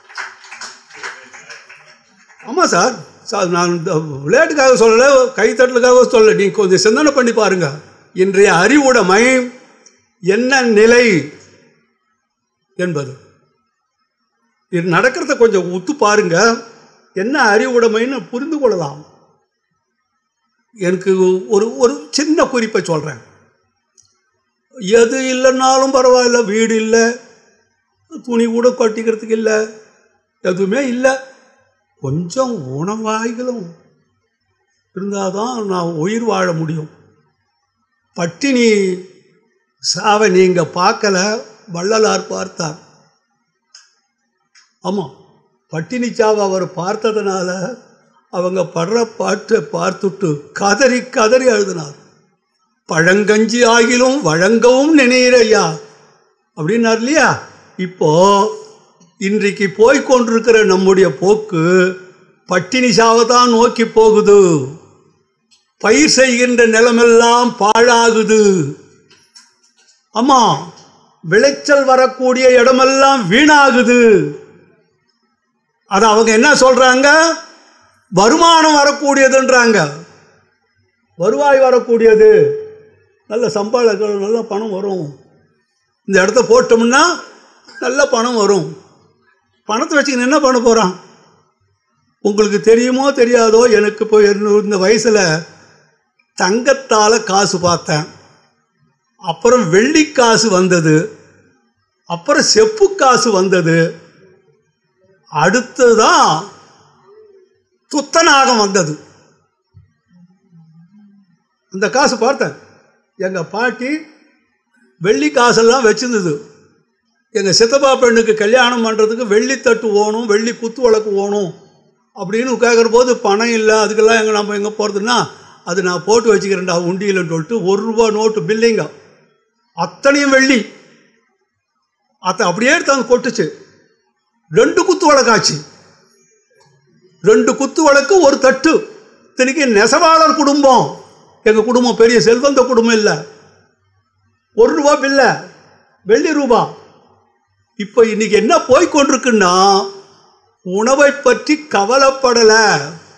ஆமாம் சார் சார் நான் இந்த விளையாட்டுக்காக சொல்லலை கைத்தட்டலுக்காக சொல்லலை நீங்கள் கொஞ்சம் சிந்தனை பண்ணி பாருங்க இன்றைய அறிவுடைமை என்ன நிலை என்பது இது நடக்கிறத கொஞ்சம் உத்து பாருங்க என்ன அறிவுடைமைன்னு புரிந்து கொள்ளலாம் எனக்கு ஒரு ஒரு சின்ன குறிப்பை சொல்கிறேன் எது இல்லைன்னாலும் பரவாயில்ல வீடு இல்லை துணி கூட கட்டிக்கிறதுக்கு இல்லை எதுவுமே இல்லை கொஞ்சம் உணவாய்களும் இருந்தால் தான் நான் உயிர் வாழ முடியும் பட்டினி சாவை நீங்கள் பார்க்கல வள்ளலார் பார்த்தார் ஆமாம் பட்டினி சாவை அவர் பார்த்ததுனால அவங்க படுற பாட்டை பார்த்துட்டு கதறி கதறி எழுதினார் பழங்கஞ்சி ஆகிலும் வழங்கவும் நினைறையா அப்படின்னார் இல்லையா இப்போ இன்றைக்கு போய் கொண்டிருக்கிற நம்முடைய போக்கு பட்டினி சாவை தான் நோக்கி போகுது பயிர் செய்கின்ற நிலமெல்லாம் பாழாகுது ஆமாம் விளைச்சல் வரக்கூடிய இடமெல்லாம் வீணாகுது அது அவங்க என்ன சொல்றாங்க வருமானம் வரக்கூடியதுன்றாங்க வருவாய் வரக்கூடியது நல்ல சம்பாளர்கள் நல்ல பணம் வரும் இந்த இடத்த போட்டோம்னா நல்ல பணம் வரும் பணத்தை வச்சுக்கின்னு என்ன பண்ண போகிறான் உங்களுக்கு தெரியுமோ தெரியாதோ எனக்கு இப்போ இந்த வயசில் தங்கத்தால் காசு பார்த்தேன் அப்புறம் வெள்ளி காசு வந்தது அப்புறம் செப்பு காசு வந்தது அடுத்துதான் துத்தநாகம் வந்தது இந்த காசு பார்த்தேன் எங்கள் பாட்டி வெள்ளி காசெல்லாம் வச்சிருந்தது எங்கள் சித்தப்பா பெண்ணுக்கு கல்யாணம் பண்ணுறதுக்கு வெள்ளி தட்டு ஓணும் வெள்ளி குத்து விளக்கு ஓணும் அப்படின்னு கேட்குற போது பணம் இல்லை அதுக்கெல்லாம் எங்கே நம்ம எங்கே போகிறதுன்னா அது நான் போட்டு வச்சுக்கிறேன்டா உண்டியல்னு சொல்லிட்டு ஒரு ரூபா நோட்டு பில்லிங்க அத்தனையும் வெள்ளி அத்தை அப்படியே எடுத்து வந்து கொட்டுச்சு ரெண்டு குத்து வழக்காச்சு ரெண்டு குத்து வழக்கு ஒரு தட்டு இத்தனைக்கு நெசவாளர் குடும்பம் எங்கள் குடும்பம் பெரிய செல்வந்த குடும்பம் இல்லை ஒரு ரூபா பில்ல வெள்ளி ரூபா இப்போ இன்னைக்கு என்ன போய் கொண்டிருக்குன்னா உணவை பற்றி கவலைப்படலை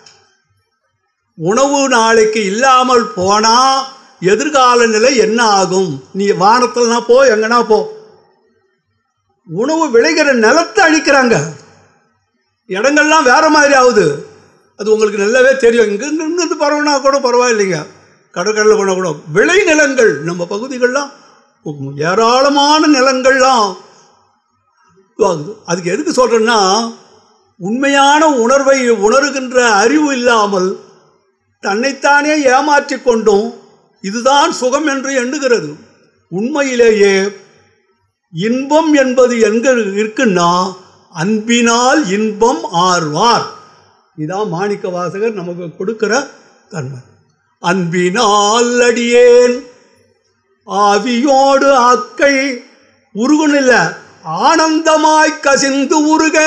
உணவு நாளைக்கு இல்லாமல் போனால் எதிர்கால நிலை என்ன ஆகும் நீ வானத்தில்னா போ எங்கன்னா போ உணவு விளைகிற நிலத்தை அழிக்கிறாங்க இடங்கள்லாம் வேற மாதிரி ஆகுது அது உங்களுக்கு நல்லாவே தெரியும் இங்க இங்கிருந்து பரவனா கூட பரவாயில்லைங்க கடற்கரையில் போனால் கூட விளை நிலங்கள் நம்ம பகுதிகள்லாம் ஏராளமான நிலங்கள்லாம் ஆகுது அதுக்கு எதுக்கு சொல்கிறேன்னா உண்மையான உணர்வை உணர்கின்ற அறிவு இல்லாமல் தன்னைத்தானே ஏமாற்றிக் கொண்டும் இதுதான் சுகம் என்று எண்ணுகிறது உண்மையிலேயே இன்பம் என்பது எங்க இருக்குன்னா அன்பினால் இன்பம் ஆர்வார் இதான் மாணிக்க வாசகர் நமக்கு கொடுக்கிற தன்மை அன்பினால் அடியேன் ஆவியோடு ஆக்கை உருகுனில்ல ஆனந்தமாய் கசிந்து உருக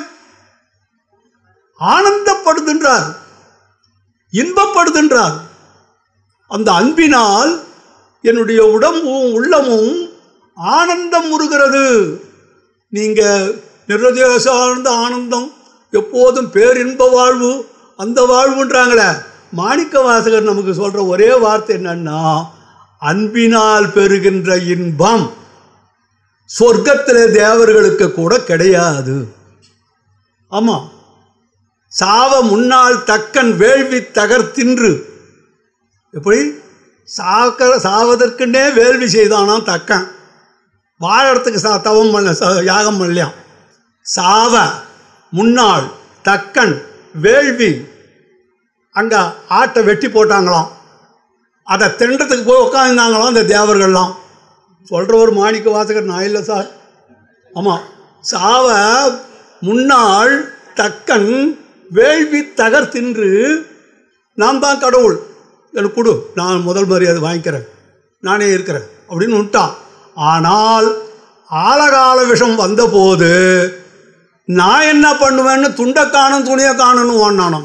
ஆனந்தப்படுகின்றார் இன்பப்படுகின்றார் அந்த அன்பினால் என்னுடைய உடம்பும் உள்ளமும் ஆனந்தம் உருகிறது நீங்க நிர்தேசார்ந்த ஆனந்தம் எப்போதும் பேரின்ப வாழ்வு அந்த வாழ்வுன்றாங்களே மாணிக்க வாசகர் நமக்கு சொல்ற ஒரே வார்த்தை என்னன்னா அன்பினால் பெறுகின்ற இன்பம் சொர்க்கத்தில் தேவர்களுக்கு கூட கிடையாது ஆமாம் சாவ முன்னால் தக்கன் வேள்வி தகர்த்தின்று எப்படி சாக்க சாவதற்குன்னே வேள்வி செய்தானாம் தக்கன் வாழறதுக்கு சா தவம் பண்ண ச- யாகம் பண்ணலையாம் சாவ முன்னாள் தக்கன் வேள்வி அங்கே ஆட்டை வெட்டி போட்டாங்களாம் அதை திண்டத்துக்கு போய் உட்காந்துருந்தாங்களாம் அந்த தேவர்கள்லாம் சொல்கிற ஒரு மாணிக்க வாசகர் நான் இல்லை சார் ஆமாம் சாவ முன்னாள் தக்கன் வேள்வி தகர் தின்று நான் தான் கடவுள் எனக்கு கொடு நான் முதல் மரியாதை வாங்கிக்கிறேன் நானே இருக்கிறேன் அப்படின்னு விட்டான் ஆனால் ஆலகால விஷம் வந்தபோது நான் என்ன பண்ணுவேன்னு துண்டை காணும் துணியை காணணும் ஓடினானோ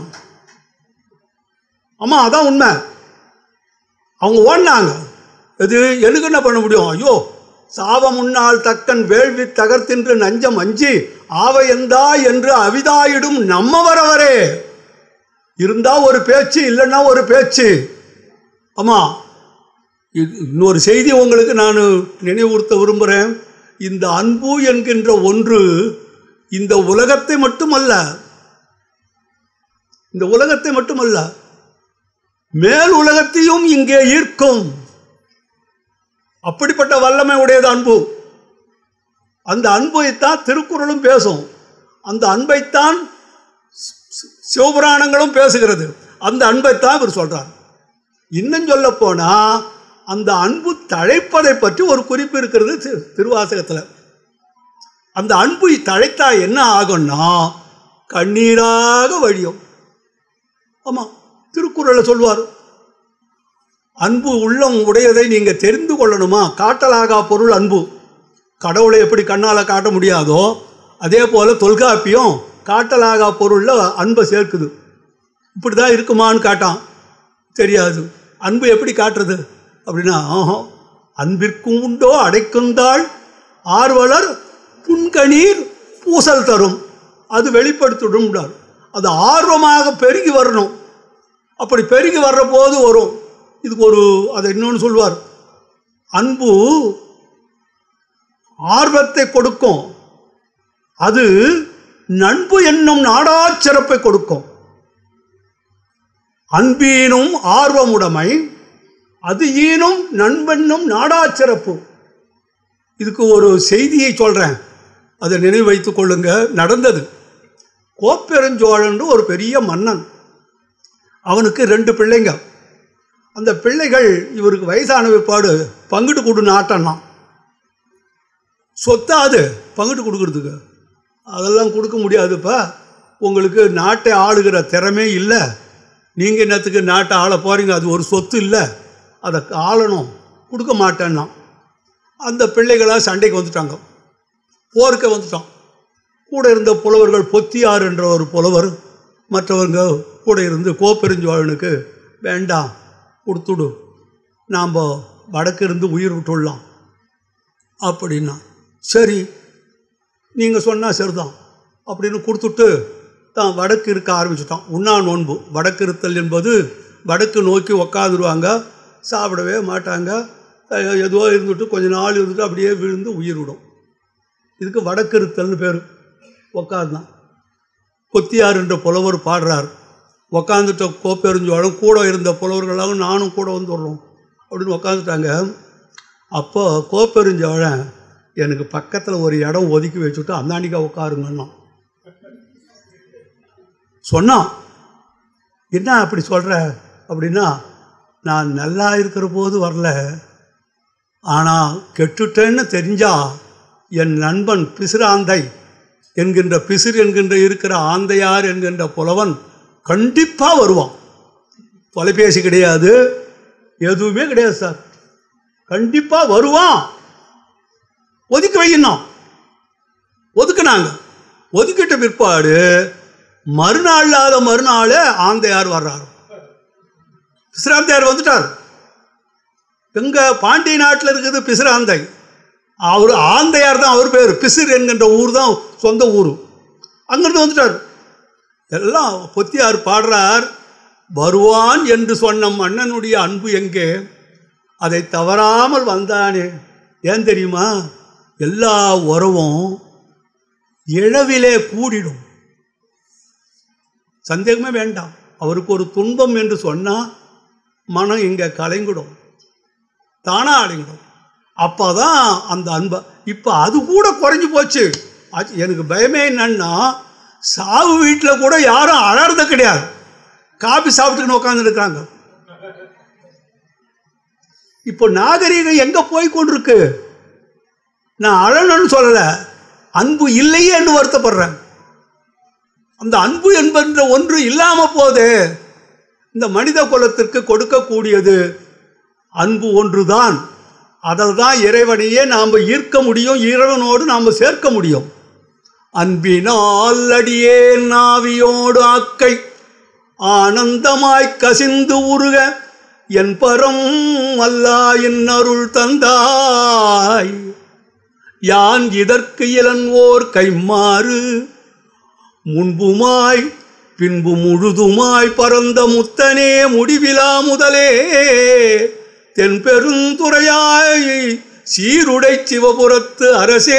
ஆமாம் அதான் உண்மை அவங்க ஓடினாங்க இது எனக்கு என்ன பண்ண முடியும் ஐயோ சாவ முன்னால் தக்கன் வேள்வி தகர்த்தின்று நஞ்சம் அஞ்சி ஆவையந்தா என்று அவிதாயிடும் நம்ம வரவரே இருந்தா ஒரு பேச்சு இல்லைன்னா ஒரு பேச்சு ஆமா இது- இன்னொரு செய்தி உங்களுக்கு நான் நினைவுறுத்த விரும்புகிறேன் இந்த அன்பு என்கின்ற ஒன்று இந்த உலகத்தை மட்டுமல்ல இந்த உலகத்தை மட்டுமல்ல மேல் உலகத்தையும் இங்கே ஈர்க்கும் அப்படிப்பட்ட வல்லமை உடையது அன்பு அந்த அன்பைத்தான் திருக்குறளும் பேசும் அந்த அன்பைத்தான் சி- சிவபுராணங்களும் பேசுகிறது அந்த அன்பைத்தான் இவர் சொல்றார் இன்னும் சொல்ல போனா அந்த அன்பு தழைப்பதை பற்றி ஒரு குறிப்பு இருக்கிறது தி- திருவாசகத்தில் அந்த அன்பு தழைத்தா என்ன ஆகும்னா கண்ணீராக வழியும் ஆமாம் திருக்குறளில் சொல்வார் அன்பு உள்ளம் உடையதை நீங்கள் தெரிந்து கொள்ளணுமா காட்டலாகா பொருள் அன்பு கடவுளை எப்படி கண்ணால் காட்ட முடியாதோ அதே போல் தொல்காப்பியம் காட்டலாகா பொருளில் அன்பை சேர்க்குது இப்படி தான் இருக்குமான்னு காட்டான் தெரியாது அன்பு எப்படி காட்டுறது அப்படின்னா ஆஹா அன்பிற்கும் உண்டோ அடைக்குந்தாள் ஆர்வலர் புன்கணீர் பூசல் தரும் அது வெளிப்படுத்திடும்ன்றார் அது ஆர்வமாக பெருகி வரணும் அப்படி பெருகி வர்ற போது வரும் இதுக்கு ஒரு அதை இன்னொன்று சொல்வார் அன்பு ஆர்வத்தை கொடுக்கும் அது நண்பு என்னும் நாடாச் சிறப்பை கொடுக்கும் அன்பீனும் ஆர்வமுடைமை அது ஈனும் நண்பென்னும் நாடாச் சிறப்பு இதுக்கு ஒரு செய்தியை சொல்கிறேன் அதை நினைவு வைத்துக் கொள்ளுங்க நடந்தது கோப்பெருஞ்சோழன் ஒரு பெரிய மன்னன் அவனுக்கு ரெண்டு பிள்ளைங்க அந்த பிள்ளைகள் இவருக்கு வயசான பிற்பாடு பங்கிட்டு கொடு நாட்டம்லாம் சொத்தாது பங்கிட்டு கொடுக்கறதுக்கு அதெல்லாம் கொடுக்க முடியாதுப்பா உங்களுக்கு நாட்டை ஆளுகிற திறமே இல்லை நீங்கள் என்னத்துக்கு நாட்டை ஆள போகிறீங்க அது ஒரு சொத்து இல்லை அதை ஆளணும் கொடுக்க மாட்டேன்னா அந்த பிள்ளைகளாக சண்டைக்கு வந்துட்டாங்க போருக்க வந்துட்டான் கூட இருந்த புலவர்கள் பொத்தியார் என்ற ஒரு புலவர் மற்றவங்க கூட இருந்து கோப்பெருஞ்சோழனுக்கு வேண்டாம் கொடுத்துடு நாம் வடக்கு இருந்து உயிர் விட்டுடலாம் அப்படின்னா சரி நீங்கள் சொன்னால் சரிதான் அப்படின்னு கொடுத்துட்டு தான் வடக்கு இருக்க ஆரம்பிச்சிட்டான் உண்ணா நோன்பு வடக்கு இருத்தல் என்பது வடக்கு நோக்கி உக்காந்துருவாங்க சாப்பிடவே மாட்டாங்க அஹ் எதுவோ இருந்துட்டு கொஞ்ச நாள் இருந்துட்டு அப்படியே விழுந்து உயிர் விடும் இதுக்கு வடக்கு இருத்தல்னு பேர் உக்காந்தான் கொத்தியார் என்ற புலவர் பாடுறார் உக்காந்துட்ட கோப்பெருஞ்சோழம் கூட இருந்த புலவர்களாக நானும் கூட வந்துடுறோம் அப்படின்னு உக்காந்துட்டாங்க அப்போ கோப்பெருஞ்சோழன் எனக்கு பக்கத்தில் ஒரு இடம் ஒதுக்கி வச்சுட்டு அந்தாண்டிக்கா உட்காருங்கன்னா சொன்னான் என்ன அப்படி சொல்கிற அப்படின்னா நான் நல்லா இருக்கிற போது வரல ஆனால் கெட்டுட்டேன்னு தெரிஞ்சா என் நண்பன் பிசிராந்தை என்கின்ற பிசிறு என்கின்ற இருக்கிற ஆந்தையார் என்கின்ற புலவன் கண்டிப்பாக வருவான் தொலைபேசி கிடையாது எதுவுமே கிடையாது சார் கண்டிப்பாக வருவான் ஒதுக்கி வைக்கணும் ஒதுக்குனாங்க ஒதுக்கிட்ட பிற்பாடு மறுநாள் இல்லாத மறுநாள் ஆந்தையார் வர்றாரு பிசிராந்தையார் வந்துட்டார் எங்க பாண்டிய நாட்டில் இருக்குது பிசிராந்தை அவர் ஆந்தையார் தான் அவர் பேர் பிசிர் என்கின்ற ஊர் தான் சொந்த ஊர் அங்கிருந்து வந்துட்டார் எல்லாம் பொத்தியார் பாடுறார் வருவான் என்று சொன்ன மன்னனுடைய அன்பு எங்கே அதை தவறாமல் வந்தானே ஏன் தெரியுமா எல்லா உறவும் இழவிலே கூடிடும் சந்தேகமே வேண்டாம் அவருக்கு ஒரு துன்பம் என்று சொன்னால் மனம் இங்கே கலைங்கிடும் தானா அடங்கிடும் அப்போ தான் அந்த அன்பை இப்போ அது கூட குறைஞ்சி போச்சு அது எனக்கு பயமே என்னன்னா சாவு வீட்டில் கூட யாரும் அழறது கிடையாது காபி சாப்பிட்டுன்னு உட்காந்துருக்காங்க இப்போ நாகரீகம் எங்கே போய் கொண்டிருக்கு நான் அழணும்னு சொல்லலை அன்பு இல்லையேன்னு வருத்தப்படுறேன் அந்த அன்பு என்பன்ற ஒன்று இல்லாமல் போதே இந்த மனித குலத்திற்கு கொடுக்கக்கூடியது அன்பு ஒன்றுதான் அதில் தான் இறைவனையே நாம் ஈர்க்க முடியும் இறைவனோடு நாம் சேர்க்க முடியும் அன்பினால் அடியே நாவியோடு ஆக்கை ஆனந்தமாய் கசிந்து உருக என் பரம் அல்லா என் அருள் தந்தாய் யான் இதற்கு இளன்வோர் கைமாறு முன்புமாய் பின்பு முழுதுமாய் பரந்த முத்தனே முடிவிலா முதலே தென் பெருந்துறையாய் சீருடை சிவபுரத்து அரசே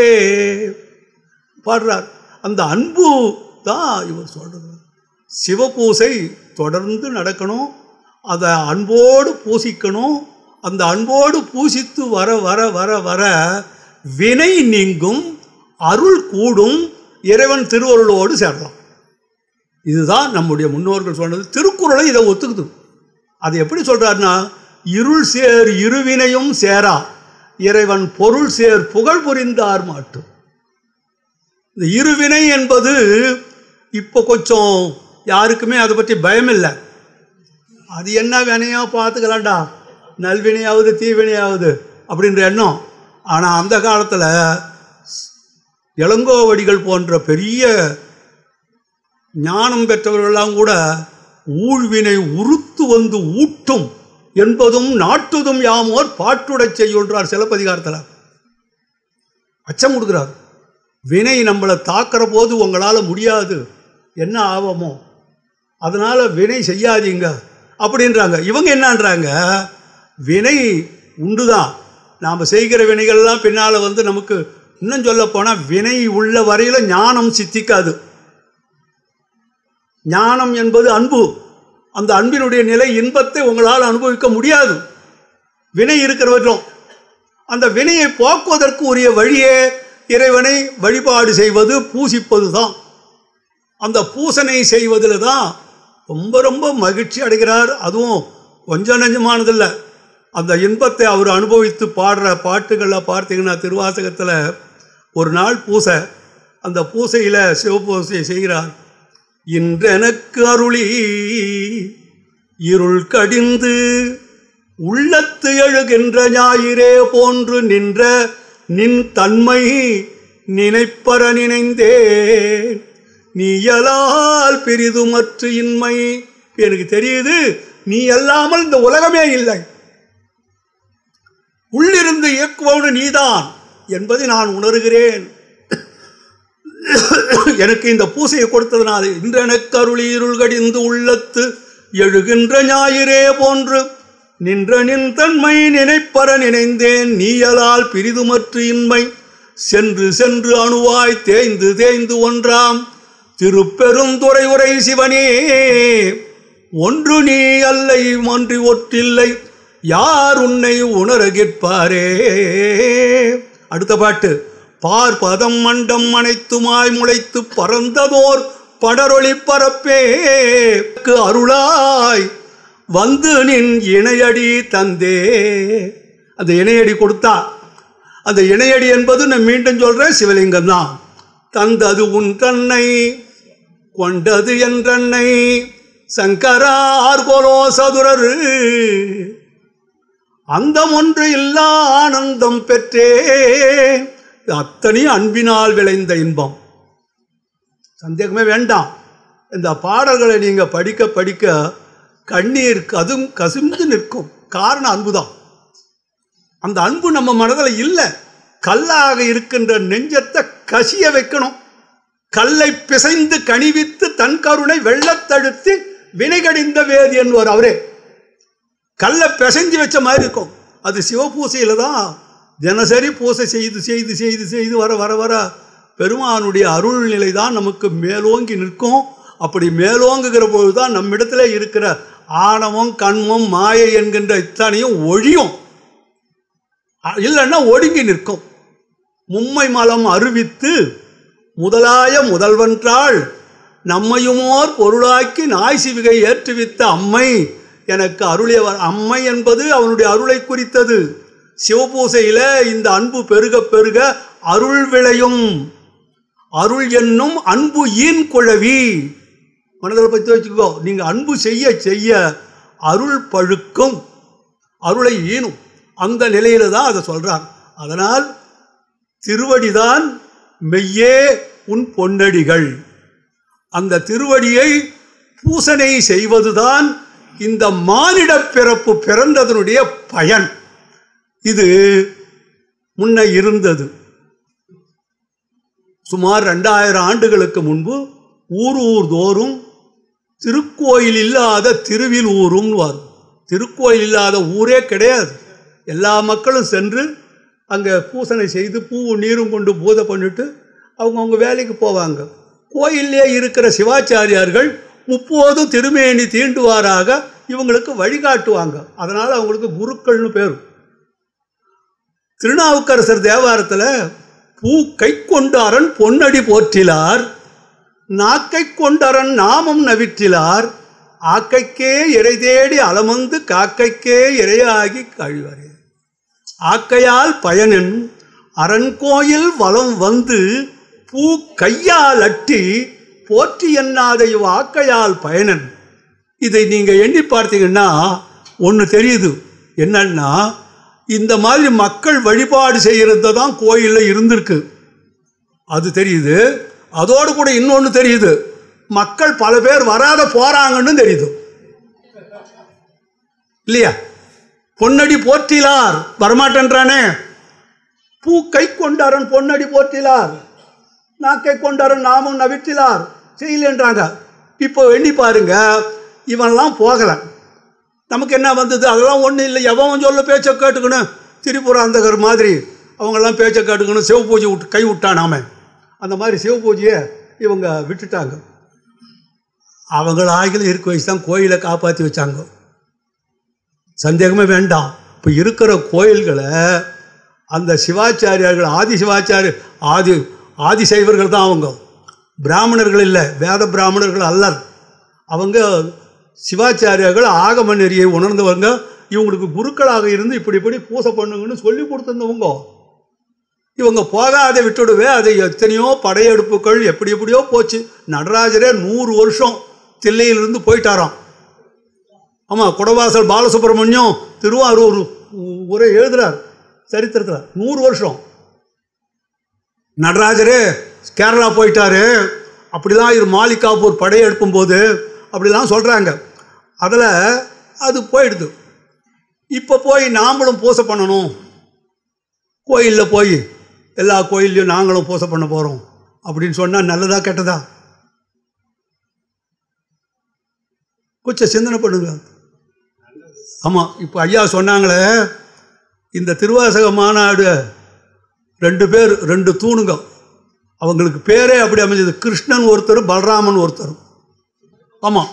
பாடுறார் அந்த அன்பு தான் இவர் சொல்றது சிவபூசை தொடர்ந்து நடக்கணும் அதை அன்போடு பூசிக்கணும் அந்த அன்போடு பூசித்து வர வர வர வர வினை நீங்கும் அருள் கூடும் இறைவன் திருவருளோடு சேரலாம் இதுதான் நம்முடைய முன்னோர்கள் சொன்னது திருக்குறளை இதை ஒத்துக்குது அது எப்படி சொல்றாருன்னா இருள் சேர் இருவினையும் சேரா இறைவன் பொருள் சேர் புகழ் புரிந்தார் மாட்டும் இந்த இருவினை என்பது இப்போ கொஞ்சம் யாருக்குமே அதை பற்றி பயம் இல்லை அது என்ன வினையோ பார்த்துக்கலாம்டா நல்வினையாவது தீவினையாவது அப்படின்ற எண்ணம் ஆனால் அந்த காலத்தில் இளங்கோவடிகள் போன்ற பெரிய ஞானம் பெற்றவர்களெல்லாம் கூட ஊழ்வினை உறுத்து வந்து ஊட்டும் என்பதும் நாட்டுதும் யாமோர் பாட்டுடச் செய்யுன்றார் சிலப்பதிகாரத்தில் அச்சம் கொடுக்குறாரு வினை நம்மளை தாக்குற போது உங்களால் முடியாது என்ன ஆவமோ அதனால் வினை செய்யாதீங்க அப்படின்றாங்க இவங்க என்னன்றாங்க வினை உண்டுதான் நாம் செய்கிற வினைகள்லாம் பின்னால் வந்து நமக்கு இன்னும் சொல்ல போனால் வினை உள்ள வரையில் ஞானம் சித்திக்காது ஞானம் என்பது அன்பு அந்த அன்பினுடைய நிலை இன்பத்தை உங்களால் அனுபவிக்க முடியாது வினை இருக்கிறவற்றும் அந்த வினையை போக்குவதற்கு உரிய வழியே இறைவனை வழிபாடு செய்வது பூசிப்பது தான் அந்த பூசனை செய்வதில் தான் ரொம்ப ரொம்ப மகிழ்ச்சி அடைகிறார் அதுவும் கொஞ்சம் நெஞ்சமானதில்லை அந்த இன்பத்தை அவர் அனுபவித்து பாடுற பாட்டுகளில் பார்த்தீங்கன்னா திருவாசகத்தில் ஒரு நாள் பூசை அந்த பூசையில் சிவபூசை செய்கிறார் இன்றெனக்கு அருளி இருள் கடிந்து உள்ளத்து எழுகின்ற ஞாயிறே போன்று நின்ற நின் தன்மை நினைப்பற நினைந்தேன் நீயலால் பெரிதுமற்று இன்மை எனக்கு தெரியுது நீ அல்லாமல் இந்த உலகமே இல்லை உள்ளிருந்து இயக்குபவனு நீதான் என்பதை நான் உணர்கிறேன் எனக்கு இந்த பூசையை கொடுத்ததுனால இன்றெனக்கு அருளி இருள் கடிந்து உள்ளத்து எழுகின்ற ஞாயிறே போன்று நின்ற நின் தன்மை நினைப்பற நினைந்தேன் நீயலால் பிரிதுமற்று இன்மை சென்று சென்று அணுவாய் தேய்ந்து தேய்ந்து ஒன்றாம் திருப்பெருந்துறை உரை சிவனே ஒன்று நீ அல்லை ஒன்றி ஒற்றில்லை யார் உன்னை உணர கேட்பாரே அடுத்த பாட்டு பார் பதம் மண்டம் அனைத்துமாய் முளைத்து பறந்ததோர் படரொளி பரப்பே அருளாய் வந்து நின் இணையடி தந்தே அந்த இணையடி கொடுத்தா அந்த இணையடி என்பது நான் மீண்டும் சொல்கிறேன் சிவலிங்கம் தான் தந்தது உன் தன்னை கொண்டது என்றன்னை சங்கரா ஆர்கோலோ சதுரரு அந்தம் ஒன்று இல்லா ஆனந்தம் பெற்றேன் இது அத்தனையும் அன்பினால் விளைந்த இன்பம் சந்தேகமே வேண்டாம் இந்த பாடல்களை நீங்கள் படிக்க படிக்க கண்ணீர் கதும் கசிந்து நிற்கும் காரணம் அன்புதான் அந்த அன்பு நம்ம மனதில் இல்லை கல்லாக இருக்கின்ற நெஞ்சத்தை கசிய வைக்கணும் கல்லை பிசைந்து கனிவித்து தன் கருணை வெள்ளத்தடுத்து வினைகடிந்த வேதி என்பவர் அவரே கல்லை பிசைஞ்சு வச்ச மாதிரி இருக்கும் அது சிவபூசையில் தான் தினசரி பூசை செய்து செய்து செய்து செய்து வர வர வர பெருமானுடைய அருள் நிலை தான் நமக்கு மேலோங்கி நிற்கும் அப்படி மேலோங்குகிற பொழுது தான் நம்மிடத்துல இருக்கிற ஆணவம் கண்மம் மாயை என்கின்ற இத்தனையும் ஒழியும் அ- இல்லைன்னா ஒடுங்கி நிற்கும் மும்மை மலம் அறிவித்து முதலாய முதல்வன்றாள் நம்மையுமோர் பொருளாக்கி நாய் சிவிகை ஏற்றுவித்த அம்மை எனக்கு அருளியவர் அம்மை என்பது அவனுடைய அருளை குறித்தது சிவபூசையில் இந்த அன்பு பெருக பெருக அருள் விளையும் அருள் என்னும் அன்பு ஈன் குழவி மனதில் பற்றி வச்சுக்கோ நீங்கள் அன்பு செய்ய செய்ய அருள் பழுக்கும் அருளை ஈனும் அந்த நிலையில தான் அதை சொல்றார் அதனால் திருவடிதான் மெய்யே உன் பொன்னடிகள் அந்த திருவடியை பூசனை செய்வதுதான் இந்த மானிட பிறப்பு பிறந்ததனுடைய பயன் இது முன்ன இருந்தது சுமார் ரெண்டாயிரம் ஆண்டுகளுக்கு முன்பு ஊர் ஊர் தோறும் திருக்கோயில் இல்லாத திருவில் ஊரும் வரும் திருக்கோயில் இல்லாத ஊரே கிடையாது எல்லா மக்களும் சென்று அங்கே பூசனை செய்து பூவும் நீரும் கொண்டு பூஜை பண்ணிட்டு அவங்கவுங்க வேலைக்கு போவாங்க கோயிலே இருக்கிற சிவாச்சாரியார்கள் முப்போதும் திருமேனி தீண்டுவாராக இவங்களுக்கு வழிகாட்டுவாங்க அதனால் அவங்களுக்கு குருக்கள்னு பேர் திருநாவுக்கரசர் தேவாரத்தில் பூ கை கொண்டாரன் பொன்னடி போற்றிலார் நாக்கை கொண்டரன் நாமம் நவிற்றிலார் ஆக்கைக்கே இறை தேடி அலமந்து காக்கைக்கே இரையாகி கழிவரே ஆக்கையால் பயனின் அரண்கோயில் வலம் வந்து பூ கையால் அட்டி போற்றி எண்ணாத இவ் ஆக்கையால் பயனன் இதை நீங்கள் எண்ணி பார்த்தீங்கன்னா ஒன்று தெரியுது என்னன்னா இந்த மாதிரி மக்கள் வழிபாடு செய்கிறது தான் கோயிலில் இருந்திருக்கு அது தெரியுது அதோடு கூட இன்னொன்று தெரியுது மக்கள் பல பேர் வராத போறாங்கன்னு தெரியுது இல்லையா பொன்னடி போற்றிலார் வரமாட்டேன்றானே பூ கை கொண்டாரன் பொன்னடி போற்றிலார் நாக்கை கொண்டாரன் நாமும் நவிற்றிலார் செய்யலன்றாங்க இப்போ எண்ணி பாருங்க இவன்லாம் போகலை நமக்கு என்ன வந்தது அதெல்லாம் ஒன்றும் இல்லை எவன் சொல்ல பேச்சை கேட்டுக்கணும் திரிபுரம் அந்தகர் மாதிரி அவங்கெல்லாம் பேச்சை கேட்டுக்கணும் சிவ பூஜை விட்டு கை விட்டான் நாம அந்த மாதிரி சிவ பூஜையை இவங்க விட்டுட்டாங்க அவங்கள ஆகில இருக்க வயசு தான் கோயிலை காப்பாற்றி வச்சாங்க சந்தேகமே வேண்டாம் இப்போ இருக்கிற கோயில்களை அந்த சிவாச்சாரியார்கள் ஆதி சிவாச்சாரிய ஆதி ஆதி சைவர்கள் தான் அவங்க பிராமணர்கள் இல்லை வேத பிராமணர்கள் அல்லர் அவங்க சிவாச்சாரியார்கள் ஆகம நெறியை உணர்ந்தவங்க இவங்களுக்கு குருக்களாக இருந்து இப்படி இப்படி பூசை பண்ணுங்கன்னு சொல்லி கொடுத்துருந்தவங்க இவங்க போகாத விட்டுடுவே அது எத்தனையோ படையெடுப்புகள் எப்படி எப்படியோ போச்சு நடராஜரே நூறு வருஷம் தில்லையிலிருந்து போயிட்டாராம் ஆமாம் குடவாசல் பாலசுப்ரமணியம் திருவாரூர் உ- உரை எழுதுறார் சரித்திரத்தில் நூறு வருஷம் நடராஜரே கேரளா போயிட்டாரு அப்படிலாம் இது மாலிகாப்பூர் படையெடுக்கும் போது அப்படிலாம் சொல்கிறாங்க அதில் அது போயிடுது இப்போ போய் நாமளும் பூசை பண்ணணும் கோயிலில் போய் எல்லா கோயில்லையும் நாங்களும் பூசை பண்ண போகிறோம் அப்படின்னு சொன்னால் நல்லதா கெட்டதா கொஞ்சம் சிந்தனை பண்ணுங்க ஆமாம் இப்போ ஐயா சொன்னாங்களே இந்த திருவாசக மாநாடு ரெண்டு பேர் ரெண்டு தூணுங்க அவங்களுக்கு பேரே அப்படி அமைஞ்சது கிருஷ்ணன் ஒருத்தர் பலராமன் ஒருத்தர் ஆமாம்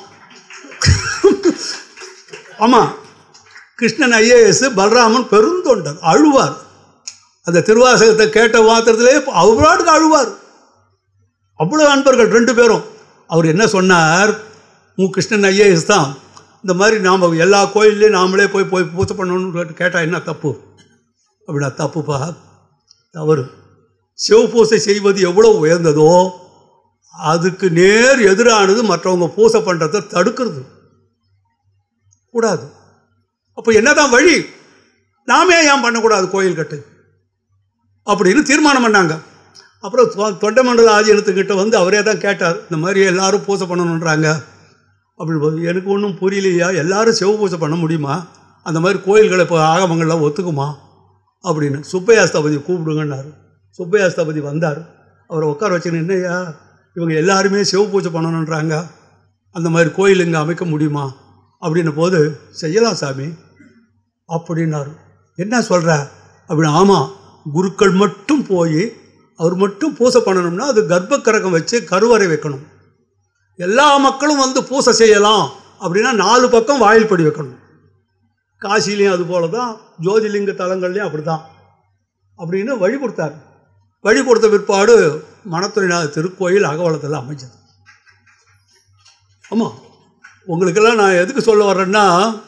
ஆமாம் கிருஷ்ணன் ஐஏஎஸ் பலராமன் பெருந்தொண்டர் அழுவார் அந்த திருவாசகத்தை கேட்ட மாத்திரத்திலே அவராட்டுக்கு அழுவார் அவ்வளோ அன்பர்கள் ரெண்டு பேரும் அவர் என்ன சொன்னார் மு கிருஷ்ணன் ஐஏஎஸ் தான் இந்த மாதிரி நாம் எல்லா கோயில்லையும் நாமளே போய் போய் பூஜை பண்ணணும்னு கேட்டால் என்ன தப்பு அப்படின்னா தப்புப்பா தவறு சிவபூசை செய்வது எவ்வளோ உயர்ந்ததோ அதுக்கு நேர் எதிரானது மற்றவங்க பூசை பண்ணுறதை தடுக்கிறது கூடாது அப்போ என்னதான் வழி நாமே ஏன் பண்ணக்கூடாது கோயில் கட்டு அப்படின்னு தீர்மானம் பண்ணாங்க அப்புறம் தொ- தொண்டமண்டல ஆதீனத்துக்கிட்ட வந்து அவரே தான் கேட்டார் இந்த மாதிரி எல்லாரும் பூஜை பண்ணணுன்றாங்க அப்படி போது, எனக்கு ஒன்றும் புரியலையா எல்லாரும் சிவ பூஜை பண்ண முடியுமா அந்த மாதிரி கோயில்களை இப்போ ஆகமங்கள்லாம் ஒத்துக்குமா அப்படின்னு சுப்பையா ஸ்தபதி கூப்பிடுங்கன்னாரு சுப்பையா ஸ்தபதி வந்தார் அவரை உட்கார வச்சுன்னு என்னய்யா இவங்க எல்லாருமே சிவ பூஜை பண்ணணுன்றாங்க அந்த மாதிரி கோயில் இங்கே அமைக்க முடியுமா அப்படின்ன போது செய்யலாம் சாமி அப்படின்னாரு என்ன சொல்கிற அப்படின்னு ஆமாம் குருக்கள் மட்டும் போய் அவர் மட்டும் பூசை பண்ணணும்னா அது கர்ப்பக்கரகம் வச்சு கருவறை வைக்கணும் எல்லா மக்களும் வந்து பூசை செய்யலாம் அப்படின்னா நாலு பக்கம் வாயில் படி வைக்கணும் காசிலையும் அது போல தான் ஜோதிலிங்க தலங்கள்லையும் அப்படி தான் அப்படின்னு வழி கொடுத்தார் வழி கொடுத்த பிற்பாடு மணத்துறைநாத திருக்கோயில் அகவலத்தில் அமைஞ்சது ஆமாம் உங்களுக்கெல்லாம் நான் எதுக்கு சொல்ல வர்றேன்னா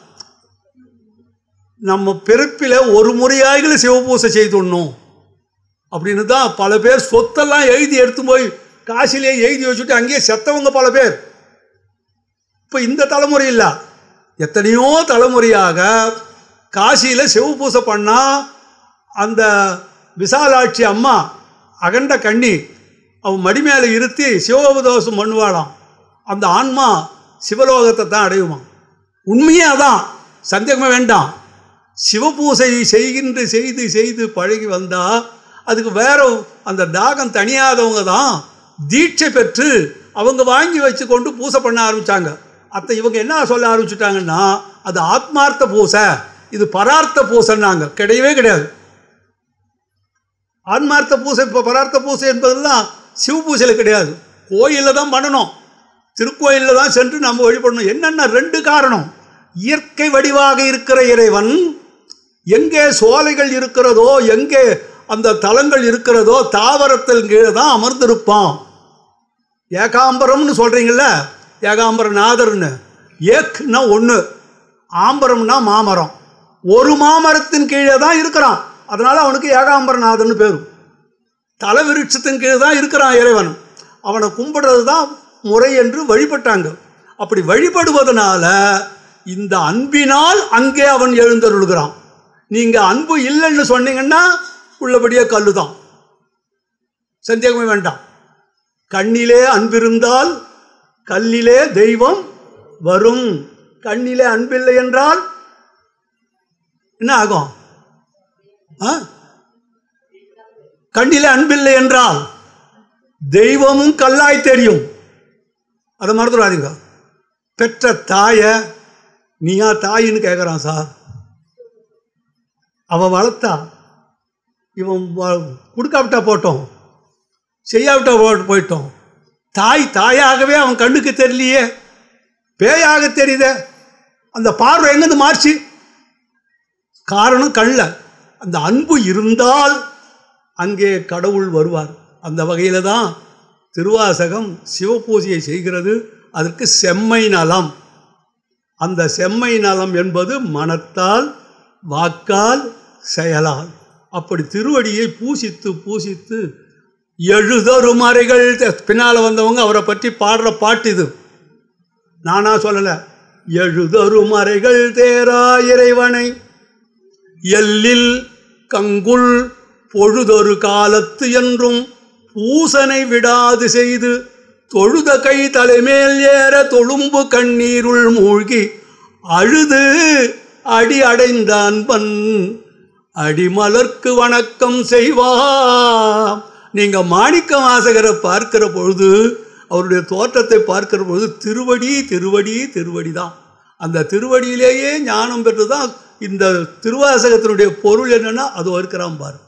நம்ம பிறப்பில் ஒரு முறையாக சிவபூசை செய்துடணும் அப்படின்னு தான் பல பேர் சொத்தெல்லாம் எழுதி எடுத்து போய் காசிலே எழுதி வச்சுட்டு அங்கேயே செத்தவங்க பல பேர் இப்போ இந்த தலைமுறை இல்லை எத்தனையோ தலைமுறையாக காசியில் சிவபூசை பண்ணால் அந்த விசாலாட்சி அம்மா அகண்ட கண்ணி அவன் மடி மேலே இருத்தி சிவோபதோஷம் பண்ணுவாளாம் அந்த ஆன்மா சிவலோகத்தை தான் அடையுமா உண்மையே அதான் சந்தேகமே வேண்டாம் சிவபூசை செய்கின்ற செய்து செய்து பழகி வந்தால் அதுக்கு வேற அந்த தாகம் தணியாதவங்க தான் தீட்சை பெற்று அவங்க வாங்கி வச்சு கொண்டு பூசை பண்ண ஆரம்பித்தாங்க அத்தை இவங்க என்ன சொல்ல ஆரம்பிச்சுட்டாங்கன்னா அது ஆத்மார்த்த பூசை இது பரார்த்த பூசைன்னாங்க கிடையவே கிடையாது ஆன்மார்த்த பூசை இப்போ பரார்த்த பூசை என்பதெல்லாம் சிவ பூசையில் கிடையாது கோயிலில் தான் பண்ணணும் திருக்கோயிலில் தான் சென்று நம்ம வழிபடணும் என்னென்ன ரெண்டு காரணம் இயற்கை வடிவாக இருக்கிற இறைவன் எங்கே சோலைகள் இருக்கிறதோ எங்கே அந்த தலங்கள் இருக்கிறதோ தாவரத்தில் கீழே தான் அமர்ந்திருப்பான் ஏகாம்பரம்னு சொல்கிறீங்கள ஏகாம்பரநாதர்னு ஏக்னா ஒன்று ஆம்பரம்னா மாமரம் ஒரு மாமரத்தின் கீழே தான் இருக்கிறான் அதனால் அவனுக்கு ஏகாம்பரநாதர்னு பேர் தலை விருட்சத்தின் கீழே தான் இருக்கிறான் இறைவன் அவனை கும்பிடுறது தான் முறை என்று வழிபட்டாங்க அப்படி வழிபடுவதனால இந்த அன்பினால் அங்கே அவன் எழுந்தருளுகிறான் நீங்கள் அன்பு இல்லைன்னு சொன்னீங்கன்னா உள்ளபடியே கல்லு தான் சந்தேகமே வேண்டாம் கண்ணிலே அன்பிருந்தால் கல்லிலே தெய்வம் வரும் கண்ணிலே அன்பில்லை என்றால் என்ன ஆகும் ஆ கண்ணிலே அன்பில்லை என்றால் தெய்வமும் கல்லாய் தெரியும் அதை மறந்துடாதீங்க பெற்ற தாயை நீயா தாயின்னு கேட்குறான் சார் அவன் வளர்த்தா இவன் வ- கொடுக்காவிட்டா போட்டோம் செய்யாவிட்டா போ- போயிட்டோம் தாய் தாயாகவே அவன் கண்ணுக்கு தெரியலையே பேயாக தெரியுதே அந்த பார்வை எங்கேருந்து மாறுச்சு காரணம் கண்ணில் அந்த அன்பு இருந்தால் அங்கே கடவுள் வருவார் அந்த வகையில் தான் திருவாசகம் சிவபூஜையை செய்கிறது அதற்கு செம்மை நலம் அந்த செம்மை நலம் என்பது மனத்தால் வாக்கால் செயலால் அப்படி திருவடியை பூசித்து பூசித்து எழுதொரு மறைகள் பின்னால் வந்தவங்க அவரை பற்றி பாடுற பாட்டு இது நானா சொல்லலை எழுதொரு மறைகள் தேரா இறைவனை எல்லில் கங்குல் பொழுதொரு காலத்து என்றும் பூசனை விடாது செய்து தொழுத கை தலைமேல் ஏற தொழும்பு கண்ணீருள் மூழ்கி அழுது அடி அடைந்த அன்பன் அடிமலர்க்கு வணக்கம் செய்வாம் நீங்க மாணிக்க வாசகரை பார்க்கிற பொழுது அவருடைய தோற்றத்தை பார்க்கிற பொழுது திருவடி திருவடி திருவடி தான் அந்த திருவடியிலேயே ஞானம் பெற்று தான் இந்த திருவாசகத்தினுடைய பொருள் என்னன்னா அது இருக்கிறான் பாரு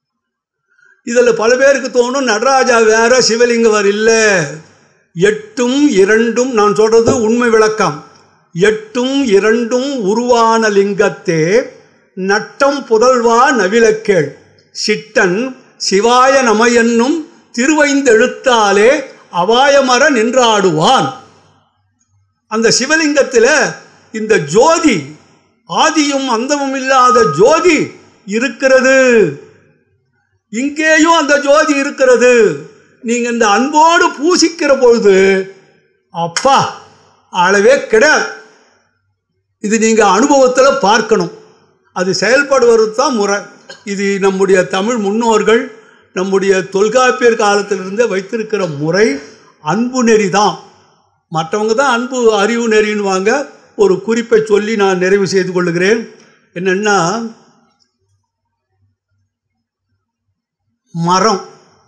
இதில் பல பேருக்கு தோணும் நடராஜா வேற சிவலிங்கம் வேற இல்லை எட்டும் இரண்டும் நான் சொல்றது உண்மை விளக்கம் எட்டும் இரண்டும் உருவான லிங்கத்தே நட்டம் புதல்வா நவிலக்கேள் சிட்டன் சிவாய நம என்னும் திருவைந்தெழுத்தாலே அபாயமர நின்றாடுவான் அந்த சிவலிங்கத்தில் இந்த ஜோதி ஆதியும் அந்தமும் இல்லாத ஜோதி இருக்கிறது இங்கேயும் அந்த ஜோதி இருக்கிறது நீங்க இந்த அன்போடு பூசிக்கிற பொழுது அப்பா அளவே கிடையாது இது நீங்க அனுபவத்தில் பார்க்கணும் அது செயல்படுவது தான் முறை இது நம்முடைய தமிழ் முன்னோர்கள் நம்முடைய தொல்காப்பியர் காலத்திலிருந்தே வைத்திருக்கிற முறை அன்பு நெறி தான் மற்றவங்க தான் அன்பு அறிவு நெறின்னுவாங்க ஒரு குறிப்பை சொல்லி நான் நிறைவு செய்து கொள்ளுகிறேன் என்னென்னா மரம்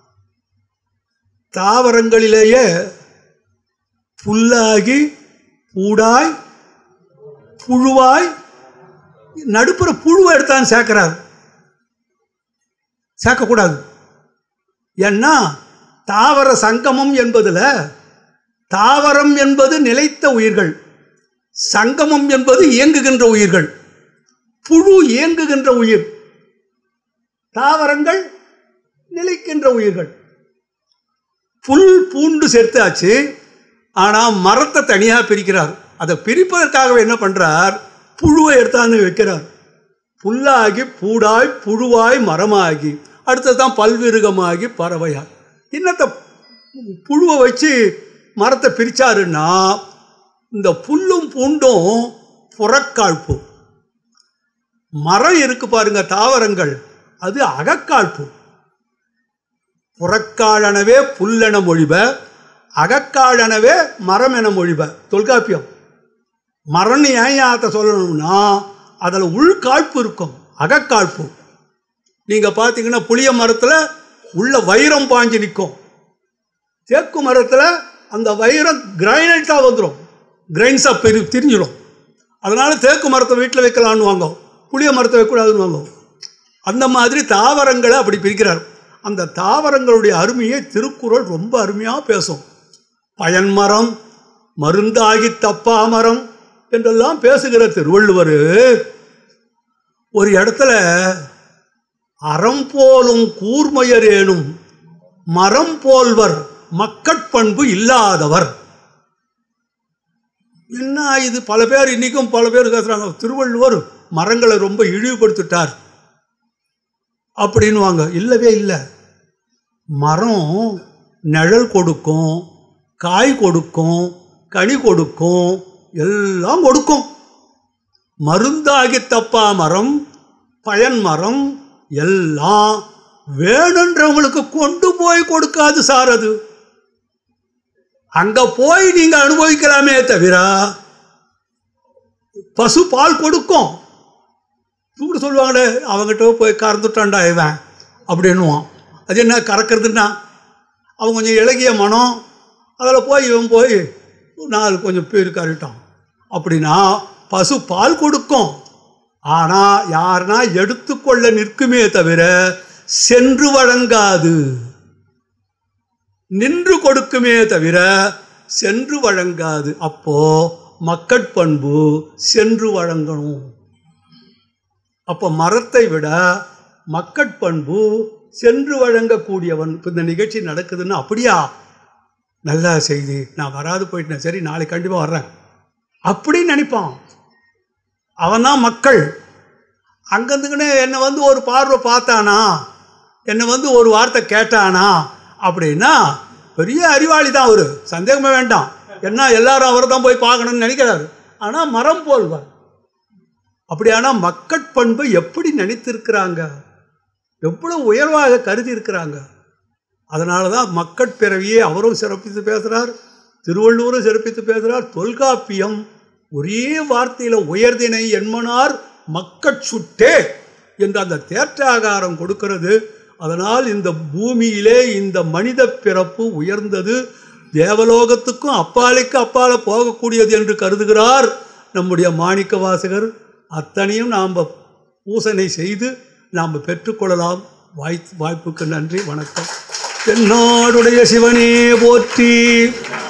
தாவரங்களிலேயே புல்லாகி பூடாய் புழுவாய் நடுப்புற புழுவை எடுத்தான் சேர்க்கிறார் சேர்க்கக்கூடாது ஏன்னா தாவர சங்கமம் என்பதில் தாவரம் என்பது நிலைத்த உயிர்கள் சங்கமம் என்பது இயங்குகின்ற உயிர்கள் புழு இயங்குகின்ற உயிர் தாவரங்கள் நிலைக்கின்ற உயிர்கள் புல் பூண்டு சேர்த்தாச்சு ஆனால் மரத்தை தனியாக பிரிக்கிறார் அதை பிரிப்பதற்காகவே என்ன பண்ணுறார் புழுவை எடுத்தாந்து வைக்கிறார் புல்லாகி பூடாய் புழுவாய் மரமாகி அடுத்தது தான் பல்விருகமாகி பறவையாய் இன்னத்தை புழுவை வச்சு மரத்தை பிரிச்சாருன்னா இந்த புல்லும் பூண்டும் புறக்காழ்ப்பு மரம் இருக்கு பாருங்க தாவரங்கள் அது அகக்காழ்ப்பு புறக்காழனவே புல்லென மொழிப அகக்காழனவே மரம் என மொழிப தொல்காப்பியம் மரம்னு ஏன் யாத்த சொல்லணும்னா அதில் உள்காழ்ப்பு இருக்கும் அகக்காழ்ப்பு நீங்கள் பார்த்தீங்கன்னா புளிய மரத்தில் உள்ள வைரம் பாஞ்சு நிற்கும் தேக்கு மரத்தில் அந்த வைரம் கிரைனைட்டாக வந்துடும் கிரைன்ஸாக பிரி திரிஞ்சிடும் அதனால் தேக்கு மரத்தை வீட்டில் வைக்கலான்னு வாங்க புளிய மரத்தை வைக்கக்கூடாதுன்னு வாங்க அந்த மாதிரி தாவரங்களை அப்படி பிரிக்கிறார் அந்த தாவரங்களுடைய அருமையை திருக்குறள் ரொம்ப அருமையாக பேசும் பயன்மரம் மருந்தாகி தப்பா மரம் என்றெல்லாம் பேசுகிற திருவள்ளுவர் ஒரு இடத்துல அறம் போலும் கூர்மையரேனும் மரம் போல்வர் மக்கட்பண்பு இல்லாதவர் என்ன இது பல பேர் இன்னைக்கும் பல பேர் பேசுறாங்க திருவள்ளுவர் மரங்களை ரொம்ப இழிவுபடுத்திட்டார் அப்படின்வாங்க இல்லவே இல்லை மரம் நிழல் கொடுக்கும் காய் கொடுக்கும் கனி கொடுக்கும் எல்லாம் கொடுக்கும் மருந்தாகி தப்பா மரம் பயன் மரம் எல்லாம் வேணுன்றவங்களுக்கு கொண்டு போய் கொடுக்காது சார் அது அங்க போய் நீங்க அனுபவிக்கலாமே தவிர பசு பால் கொடுக்கும் இப்படி சொல்லுவாங்களே அவங்ககிட்ட போய் கறந்துட்டான்டா இவன் அப்படின்னுவான் அது என்ன கறக்கிறதுன்னா அவன் கொஞ்சம் இளகிய மனம் அதில் போய் இவன் போய் நாலு கொஞ்சம் பேர் கறிட்டான் அப்படின்னா பசு பால் கொடுக்கும் ஆனால் யாருனா எடுத்துக்கொள்ள நிற்குமே தவிர சென்று வழங்காது நின்று கொடுக்குமே தவிர சென்று வழங்காது அப்போ மக்கட்பண்பு சென்று வழங்கணும் அப்போ மரத்தை விட மக்கட்பண்பு சென்று வழங்கக்கூடியவன் இப்போ இந்த நிகழ்ச்சி நடக்குதுன்னு அப்படியா நல்ல செய்தி நான் வராது போயிட்டேன் சரி நாளைக்கு கண்டிப்பாக வர்றேன் அப்படின்னு நினைப்பான் அவன் தான் மக்கள் அங்கேருந்துக்கினே என்னை வந்து ஒரு பார்வை பார்த்தானா என்னை வந்து ஒரு வார்த்தை கேட்டானா அப்படின்னா பெரிய அறிவாளி தான் அவர் சந்தேகமே வேண்டாம் என்ன எல்லாரும் அவரை தான் போய் பார்க்கணும்னு நினைக்கிறாரு ஆனால் மரம் போல்வார் அப்படியானா மக்கட்பண்பை எப்படி நினைத்திருக்கிறாங்க எவ்வளோ உயர்வாக கருதி இருக்கிறாங்க அதனால தான் மக்கட்பிறவியே அவரும் சிறப்பித்து பேசுகிறார் திருவள்ளுவரும் சிறப்பித்து பேசுகிறார் தொல்காப்பியம் ஒரே வார்த்தையில் உயர்தினை என்மனார் மக்கட் சுட்டே என்று அந்த தேற்றாகாரம் கொடுக்கிறது அதனால் இந்த பூமியிலே இந்த மனித பிறப்பு உயர்ந்தது தேவலோகத்துக்கும் அப்பாலைக்கு அப்பால போகக்கூடியது என்று கருதுகிறார் நம்முடைய மாணிக்க வாசகர் அத்தனையும் நாம் பூசனை செய்து நாம் பெற்றுக்கொள்ளலாம் வாய் வாய்ப்புக்கு நன்றி வணக்கம் தென்னாடுடைய சிவனே போற்றி